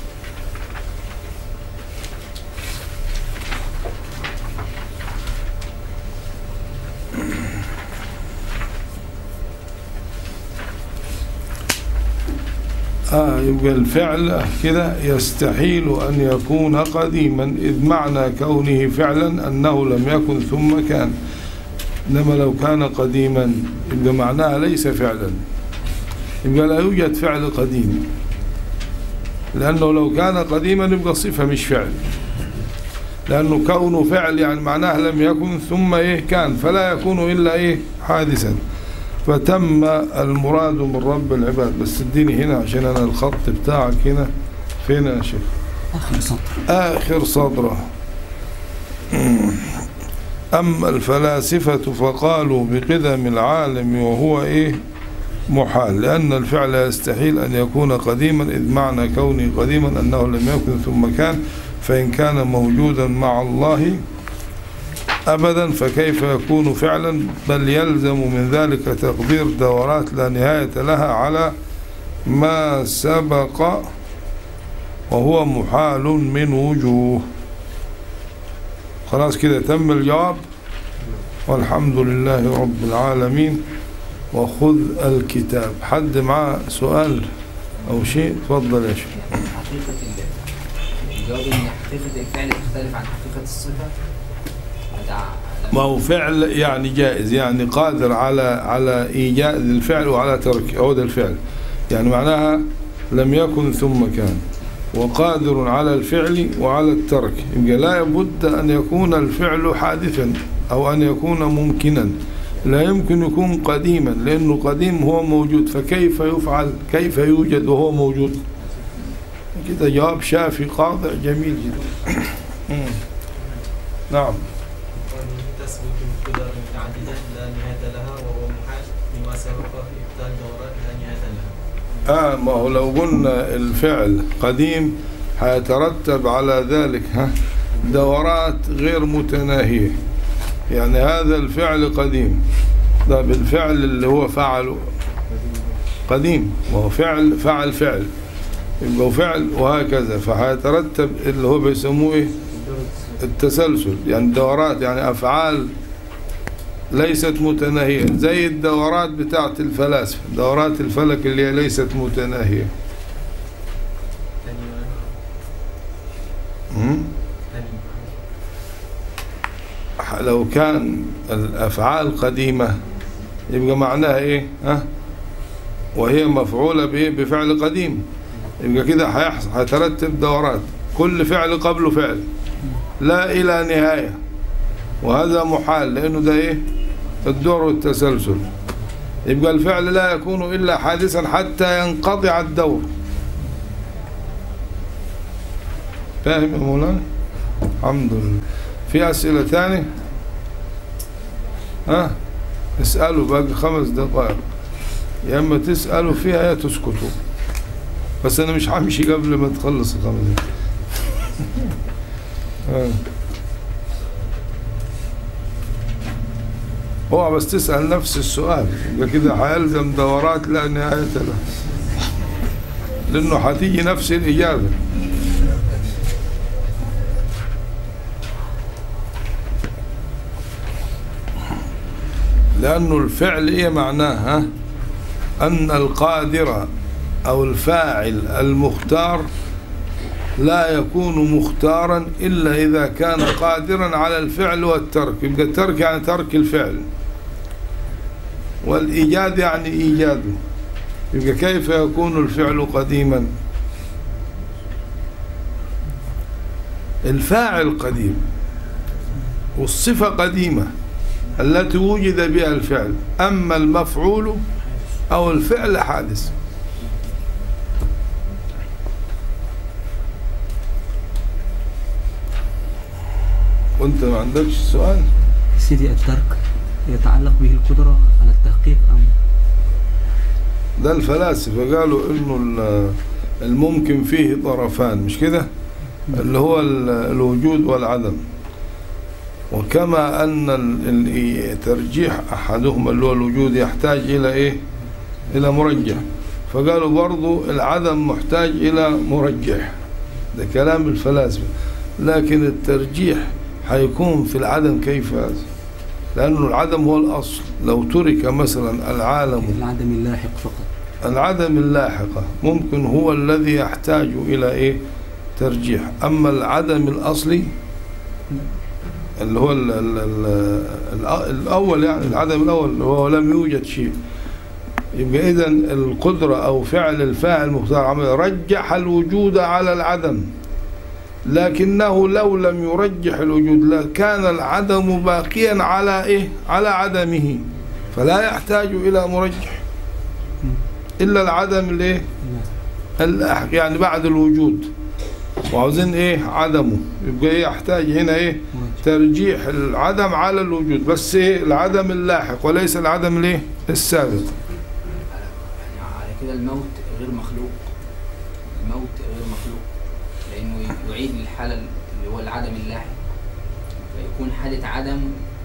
آه يبقى الفعل كده يستحيل أن يكون قديما إذ معنى كونه فعلا أنه لم يكن ثم كان إنما لو كان قديما يبقى معناها ليس فعلا يبقى لا يوجد فعل قديم لأنه لو كان قديما يبقى صفة مش فعل لأنه كونه فعل يعني معناه لم يكن ثم إيه كان فلا يكون إلا إيه حادثا فتم المراد من رب العباد بس اديني هنا عشان أنا الخط بتاعك هنا فين يا شيخ آخر سطر آخر صدره أما الفلاسفة فقالوا بقدم العالم وهو إيه محال لأن الفعل يستحيل أن يكون قديما إذ معنى كونه قديما أنه لم يكن ثم كان فإن كان موجودا مع الله أبدا فكيف يكون فعلا بل يلزم من ذلك تقدير دورات لا نهاية لها على ما سبق وهو محال من وجوه خلاص كده تم الجواب والحمد لله رب العالمين وخذ الكتاب حد معاه سؤال أو شيء تفضل يا شيخ حقيقة ال- الجواب إن حقيقة الفعل تختلف عن حقيقة الصفة هذا ما هو فعل يعني جائز يعني قادر على على إيجاد الفعل وعلى تركه هو ده الفعل يعني معناها لم يكن ثم كان وقادر على الفعل وعلى الترك يبقى لا بد أن يكون الفعل حادثا أو أن يكون ممكنا لا يمكن يكون قديما لأنه قديم هو موجود فكيف يفعل كيف يوجد وهو موجود كده جواب شافي قاطع جميل جدا نعم تثبت القدر متعددة لا نهاية لها وهو محال لما سبق في إبطال دورات لا نهاية لها آه ما هو لو قلنا الفعل قديم هيترتب على ذلك ها دورات غير متناهية يعني هذا الفعل قديم ده بالفعل اللي هو فعله قديم وهو فعل فعل فعل يبقى فعل وهكذا فهيترتب اللي هو بيسموه ايه التسلسل يعني دورات يعني أفعال ليست متناهية زي الدورات بتاعت الفلاسفة دورات الفلك اللي هي ليست متناهية يعني مم؟ يعني لو كان الأفعال قديمة يبقى معناها إيه ها وهي مفعولة بإيه بفعل قديم يبقى كده هيحصل هيترتب دورات كل فعل قبله فعل لا إلى نهاية وهذا محال لأنه ده إيه الدور والتسلسل يبقى الفعل لا يكون إلا حادثا حتى ينقطع الدور فاهم يا مولانا الحمد لله في أسئلة ثانية ها اسألوا باقي خمس دقائق يا إما تسألوا فيها يا تسكتوا بس أنا مش همشي قبل ما تخلص الخمس دقائق ها. هو بس تسأل نفس السؤال يبقى كده هيلزم دورات لا نهاية لها لأنه هتيجي نفس الإجابة لأنه الفعل إيه معناه ها؟ أن القادر أو الفاعل المختار لا يكون مختارا إلا إذا كان قادرا على الفعل والترك يبقى الترك يعني ترك الفعل والإيجاد يعني إيجاده يبقى كيف يكون الفعل قديما الفاعل قديم والصفة قديمة التي وجد بها الفعل أما المفعول أو الفعل حادث وانت ما عندكش سؤال سيدي الترك يتعلق به القدرة على التحقيق أم ده الفلاسفة قالوا انه ال- الممكن فيه طرفان مش كده اللي هو ال- الوجود والعدم وكما ان ال- ال- ترجيح احدهما اللي هو الوجود يحتاج الى ايه الى مرجح فقالوا برضو العدم محتاج الى مرجح ده كلام الفلاسفة لكن الترجيح هيكون في العدم كيف هذا لأنه العدم هو الأصل لو ترك مثلا العالم العدم اللاحق فقط العدم اللاحقة ممكن هو الذي يحتاج إلى إيه ترجيح أما العدم الأصلي اللي هو ال ال ال الأول يعني العدم الأول اللي هو لم يوجد شيء يبقى إذا القدرة أو فعل الفاعل مختار عمل رجح الوجود على العدم لكنه لو لم يرجح الوجود لكان العدم باقيا على إيه على عدمه فلا يحتاج إلى مرجح إلا العدم الإيه الأح- يعني بعد الوجود وعاوزين إيه عدمه يبقى إيه يحتاج هنا إيه ترجيح العدم على الوجود بس إيه العدم اللاحق وليس العدم الإيه السابق يعني على كده الموت غير مخلوق الموت غير مخلوق لأنه يعيد للحالة اللي هو العدم اللاحق فيكون حالة عدم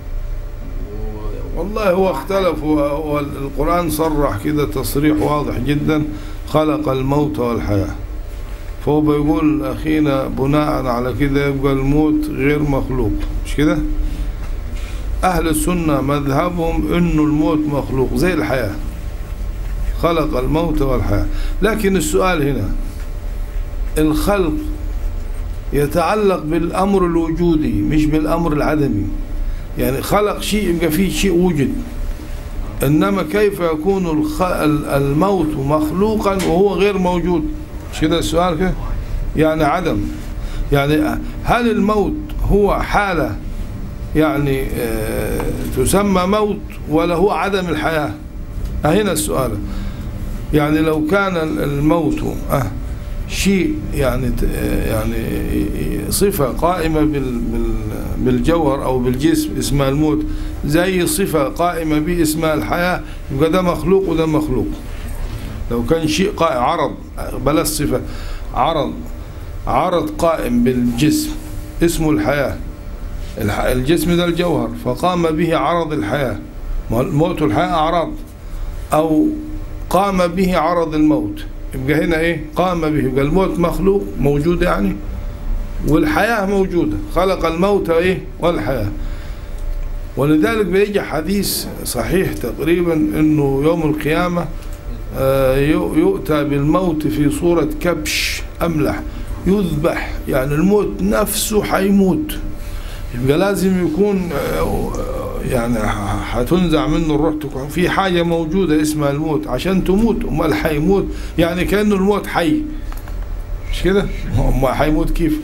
و... والله هو اختلف هو- هو القرآن صرح كده تصريح واضح جدا خلق الموت والحياة فهو بيقول أخينا بناء على كده يبقى الموت غير مخلوق مش كده أهل السنة مذهبهم أنه الموت مخلوق زي الحياة خلق الموت والحياة لكن السؤال هنا الخلق يتعلق بالأمر الوجودي مش بالأمر العدمي يعني خلق شيء يبقى فيه شيء وجد إنما كيف يكون الخ... ال- الموت مخلوقا وهو غير موجود مش كده السؤال كده يعني عدم يعني هل الموت هو حالة يعني آه، تسمى موت ولا هو عدم الحياة هنا السؤال يعني لو كان ال- الموت آه شيء يعني ت- آه، يعني صفة قائمة بال- بال- بالجوهر أو بالجسم اسمها الموت زي صفة قائمة به اسمها الحياة يبقى ده مخلوق وده مخلوق لو كان شيء قائم عرض بلاش صفة عرض عرض قائم بالجسم اسمه الحياة الح- الجسم ده الجوهر فقام به عرض الحياة ما هو الموت والحياة أعراض أو قام به عرض الموت يبقى هنا إيه قام به يبقى الموت مخلوق موجود يعني والحياة موجودة خلق الموت إيه والحياة ولذلك بيجي حديث صحيح تقريبا انه يوم القيامة آه، يو- يؤتى بالموت في صورة كبش أملح يذبح يعني الموت نفسه حيموت يبقى لازم يكون آه، يعني ح- حتنزع منه الروح تكون في حاجة موجودة اسمها الموت عشان تموت أمال حيموت يعني كأنه الموت حي مش كده؟ أمال حيموت كيف؟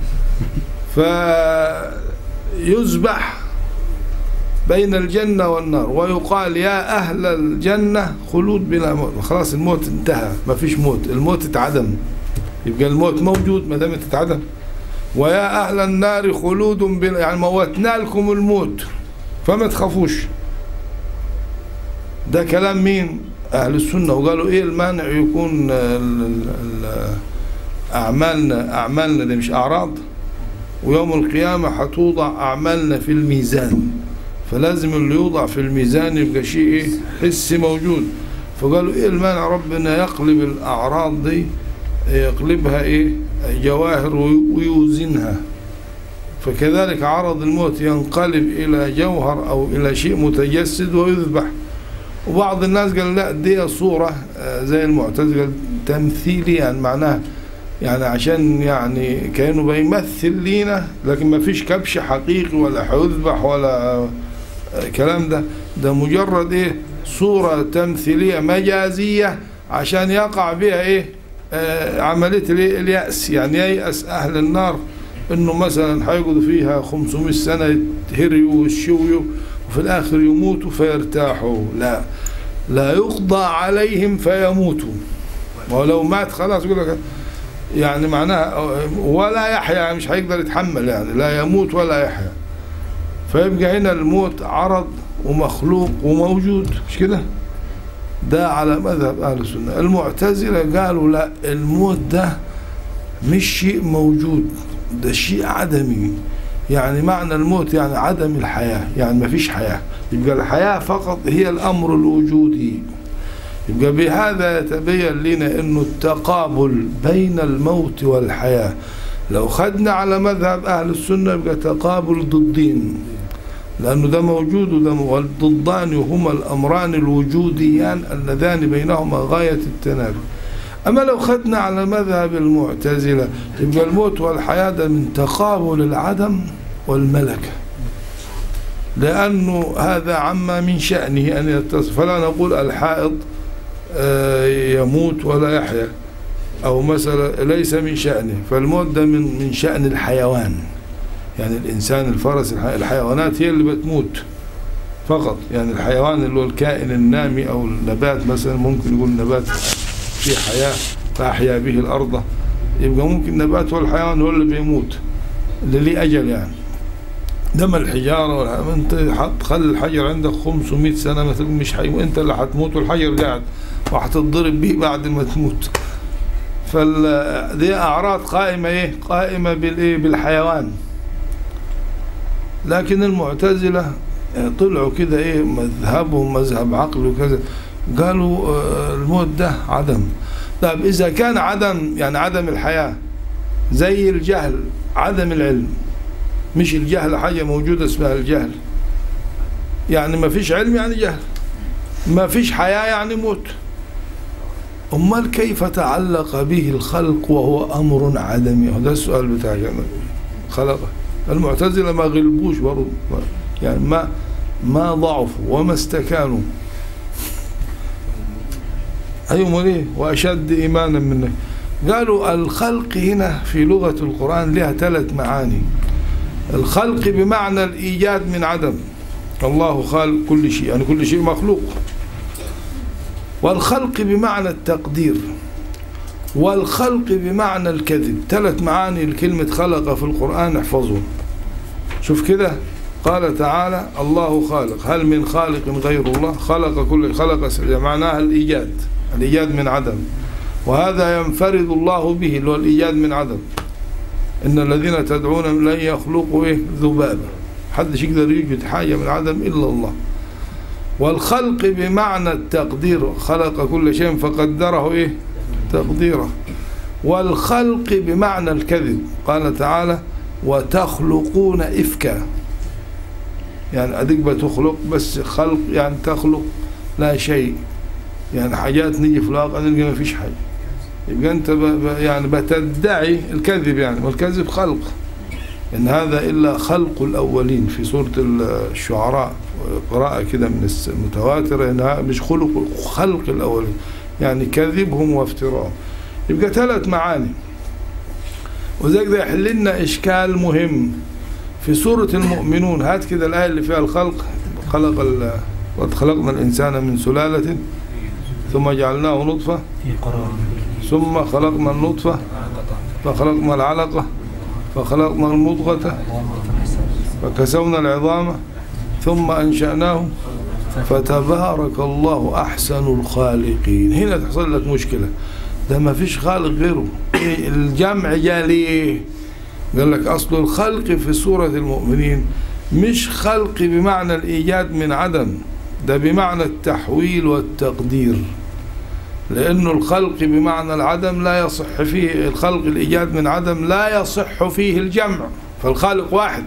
فيذبح بين الجنة والنار ويقال يا أهل الجنة خلود بلا موت خلاص الموت انتهى ما فيش موت الموت اتعدم يبقى الموت موجود ما دام اتعدم ويا أهل النار خلود بلا يعني موتنا لكم الموت فما تخافوش ده كلام مين أهل السنة وقالوا إيه المانع يكون ال- ال- ال- أعمالنا أعمالنا دي مش أعراض ويوم القيامة هتوضع أعمالنا في الميزان فلازم اللي يوضع في الميزان يبقى شيء إيه حسي موجود فقالوا إيه المانع ربنا يقلب الأعراض دي يقلبها إيه جواهر وي- ويوزنها فكذلك عرض الموت ينقلب إلى جوهر أو إلى شيء متجسد ويذبح وبعض الناس قال لا دي صورة آه، زي المعتزلة قال تمثيلي يعني معناها يعني عشان يعني كانه بيمثل لينا لكن ما فيش كبش حقيقي ولا هيذبح ولا آه، كلام ده ده مجرد ايه صورة تمثيلية مجازية عشان يقع بها ايه آه عملية الإيه؟ اليأس يعني ييأس أهل النار انه مثلا هيقعدوا فيها 500 سنة يتهريوا ويشويوا وفي الآخر يموتوا فيرتاحوا لا لا يقضى عليهم فيموتوا ولو مات خلاص يقول لك يعني معناها ولا يحيا يعني مش هيقدر يتحمل يعني لا يموت ولا يحيا فيبقى هنا الموت عرض ومخلوق وموجود مش كده ده على مذهب أهل السنة المعتزلة قالوا لا الموت ده مش شيء موجود ده شيء عدمي يعني معنى الموت يعني عدم الحياة يعني ما فيش حياة يبقى الحياة فقط هي الأمر الوجودي يبقى بهذا يتبين لنا أنه التقابل بين الموت والحياة لو خدنا على مذهب أهل السنة يبقى تقابل ضدين لأنه ده موجود وده م- والضدان هما الأمران الوجوديان اللذان بينهما غاية التنافي أما لو خدنا على مذهب المعتزلة يبقى الموت والحياة ده من تقابل العدم والملكة لأنه هذا عما من شأنه أن يتصف فلا نقول الحائض آه، يموت ولا يحيا أو مثلا ليس من شأنه فالموت ده من من شأن الحيوان يعني الإنسان الفرس الح- الحيوانات هي اللي بتموت فقط يعني الحيوان اللي هو الكائن النامي أو النبات مثلا ممكن يقول النبات في حياة فأحيا به الأرض يبقى ممكن النبات هو الحيوان هو اللي بيموت اللي ليه أجل يعني دم الحجارة والح- انت حط خلي الحجر عندك 500 سنة مثلا مش حي... انت اللي هتموت والحجر قاعد وهتتضرب بيه بعد ما تموت فال دي أعراض قائمة إيه؟ قائمة بالإيه؟ بالحيوان لكن المعتزلة آه، طلعوا كده إيه مذهبهم مذهب عقل وكذا قالوا آه، الموت ده عدم طيب إذا كان عدم يعني عدم الحياة زي الجهل عدم العلم مش الجهل حاجة موجودة اسمها الجهل يعني ما فيش علم يعني جهل ما فيش حياة يعني موت أمال كيف تعلق به الخلق وهو أمر عدمي هذا السؤال بتاع جمال خلقه المعتزلة ما غلبوش برضه يعني ما ما ضعفوا وما استكانوا أيوم ليه وأشد إيمانا منك قالوا الخلق هنا في لغة القرآن لها ثلاث معاني الخلق بمعنى الإيجاد من عدم الله خالق كل شيء يعني كل شيء مخلوق والخلق بمعنى التقدير والخلق بمعنى الكذب ثلاث معاني لكلمة خلق في القرآن احفظهم شوف كده قال تعالى الله خالق هل من خالق غير الله خلق كل خلق معناها الإيجاد الإيجاد من عدم وهذا ينفرد الله به اللي هو الإيجاد من عدم إن الذين تدعون لن يخلقوا إيه ذبابا حدش يقدر يوجد حاجة من عدم إلا الله والخلق بمعنى التقدير خلق كل شيء فقدره إيه تقديره والخلق بمعنى الكذب قال تعالى وتخلقون إفكا يعني أديك بتخلق بس خلق يعني تخلق لا شيء يعني حاجات نيجي في الواقع نلقى ما فيش حاجة يبقى أنت ب ب يعني بتدعي الكذب يعني والكذب خلق إن هذا إلا خلق الأولين في سورة الشعراء قراءة كده من المتواترة إنها مش خلق خلق الأولين يعني كذبهم وافتراءهم يبقى ثلاث معاني وذلك ده يحل لنا إشكال مهم في سورة المؤمنون هات كده الآية اللي فيها الخلق خلق ال قد خلقنا الإنسان من سلالة ثم جعلناه نطفة ثم خلقنا النطفة فخلقنا العلقة فخلقنا المضغة فكسونا العظام ثم أنشأناه فتبارك الله أحسن الخالقين هنا تحصل لك مشكلة ده ما فيش خالق غيره إيه الجمع جاء ليه قال لك أصل الخلق في سورة المؤمنين مش خلق بمعنى الإيجاد من عدم ده بمعنى التحويل والتقدير لأنه الخلق بمعنى العدم لا يصح فيه الخلق الإيجاد من عدم لا يصح فيه الجمع فالخالق واحد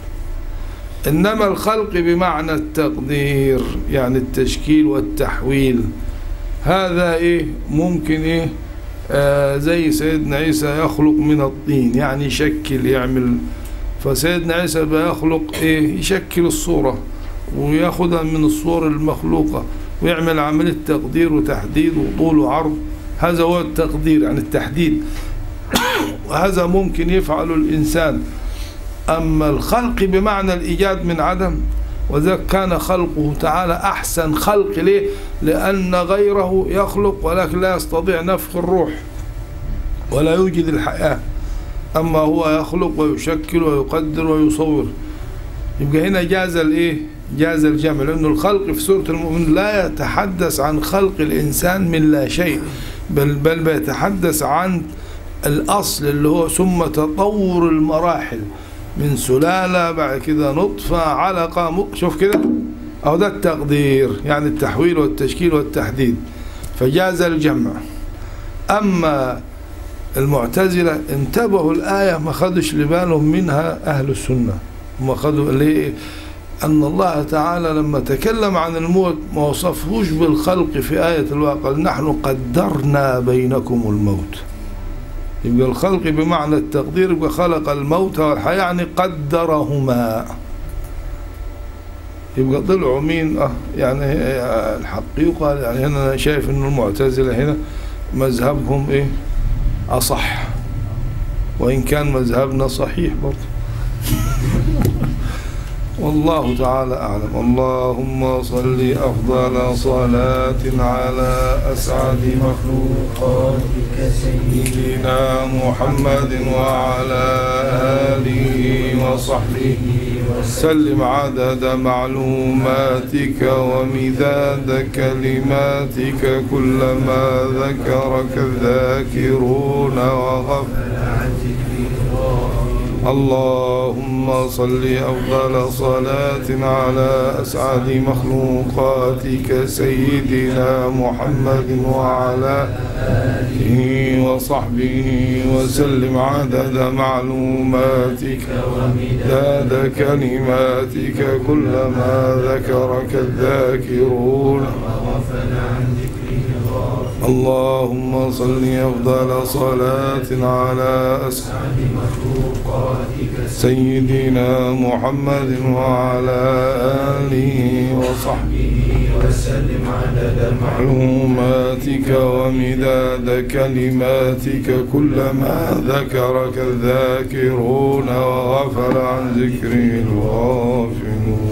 إنما الخلق بمعنى التقدير يعني التشكيل والتحويل هذا إيه ممكن إيه آه زي سيدنا عيسى يخلق من الطين يعني يشكل يعمل فسيدنا عيسى بيخلق ايه يشكل الصورة وياخدها من الصور المخلوقة ويعمل عملية تقدير وتحديد وطول وعرض هذا هو التقدير يعني التحديد وهذا ممكن يفعله الإنسان أما الخلق بمعنى الإيجاد من عدم وذلك كان خلقه تعالى أحسن خلق ليه لأن غيره يخلق ولكن لا يستطيع نفخ الروح ولا يوجد الحياة أما هو يخلق ويشكل ويقدر ويصور يبقى هنا جاز الإيه جاز الجمع لأنه الخلق في سورة المؤمن لا يتحدث عن خلق الإنسان من لا شيء بل بل بيتحدث عن الأصل اللي هو ثم تطور المراحل من سلالة بعد كده نطفة علقة مق- شوف كده أو ده التقدير يعني التحويل والتشكيل والتحديد فجاز الجمع أما المعتزلة انتبهوا الآية ما خدش لبالهم منها أهل السنة ما خدوا ليه أن الله تعالى لما تكلم عن الموت ما وصفهوش بالخلق في آية الواقع قال نحن قدرنا بينكم الموت يبقى الخلق بمعنى التقدير يبقى خلق الموت والحياة يعني قدرهما يبقى طلعوا مين اه يعني آه، الحق يقال يعني هنا انا شايف ان المعتزله هنا مذهبهم ايه اصح وان كان مذهبنا صحيح برضه والله تعالى أعلم اللهم صل أفضل صلاة على أسعد مخلوقاتك سيدنا محمد وعلى آله وصحبه سلم عدد معلوماتك ومداد كلماتك كلما ذكرك الذاكرون وغفل عن ذكرك اللهم صل أفضل صلاة على أسعد مخلوقاتك سيدنا محمد وعلى آله وصحبه وسلم عدد معلوماتك ومداد كلماتك كلما ذكرك الذاكرون اللهم صل أفضل صلاة على أسعد سيدنا محمد وعلى آله وصحبه وسلم عدد معلوماتك ومداد كلماتك كلما ذكرك الذاكرون وغفل عن ذكره الغافلون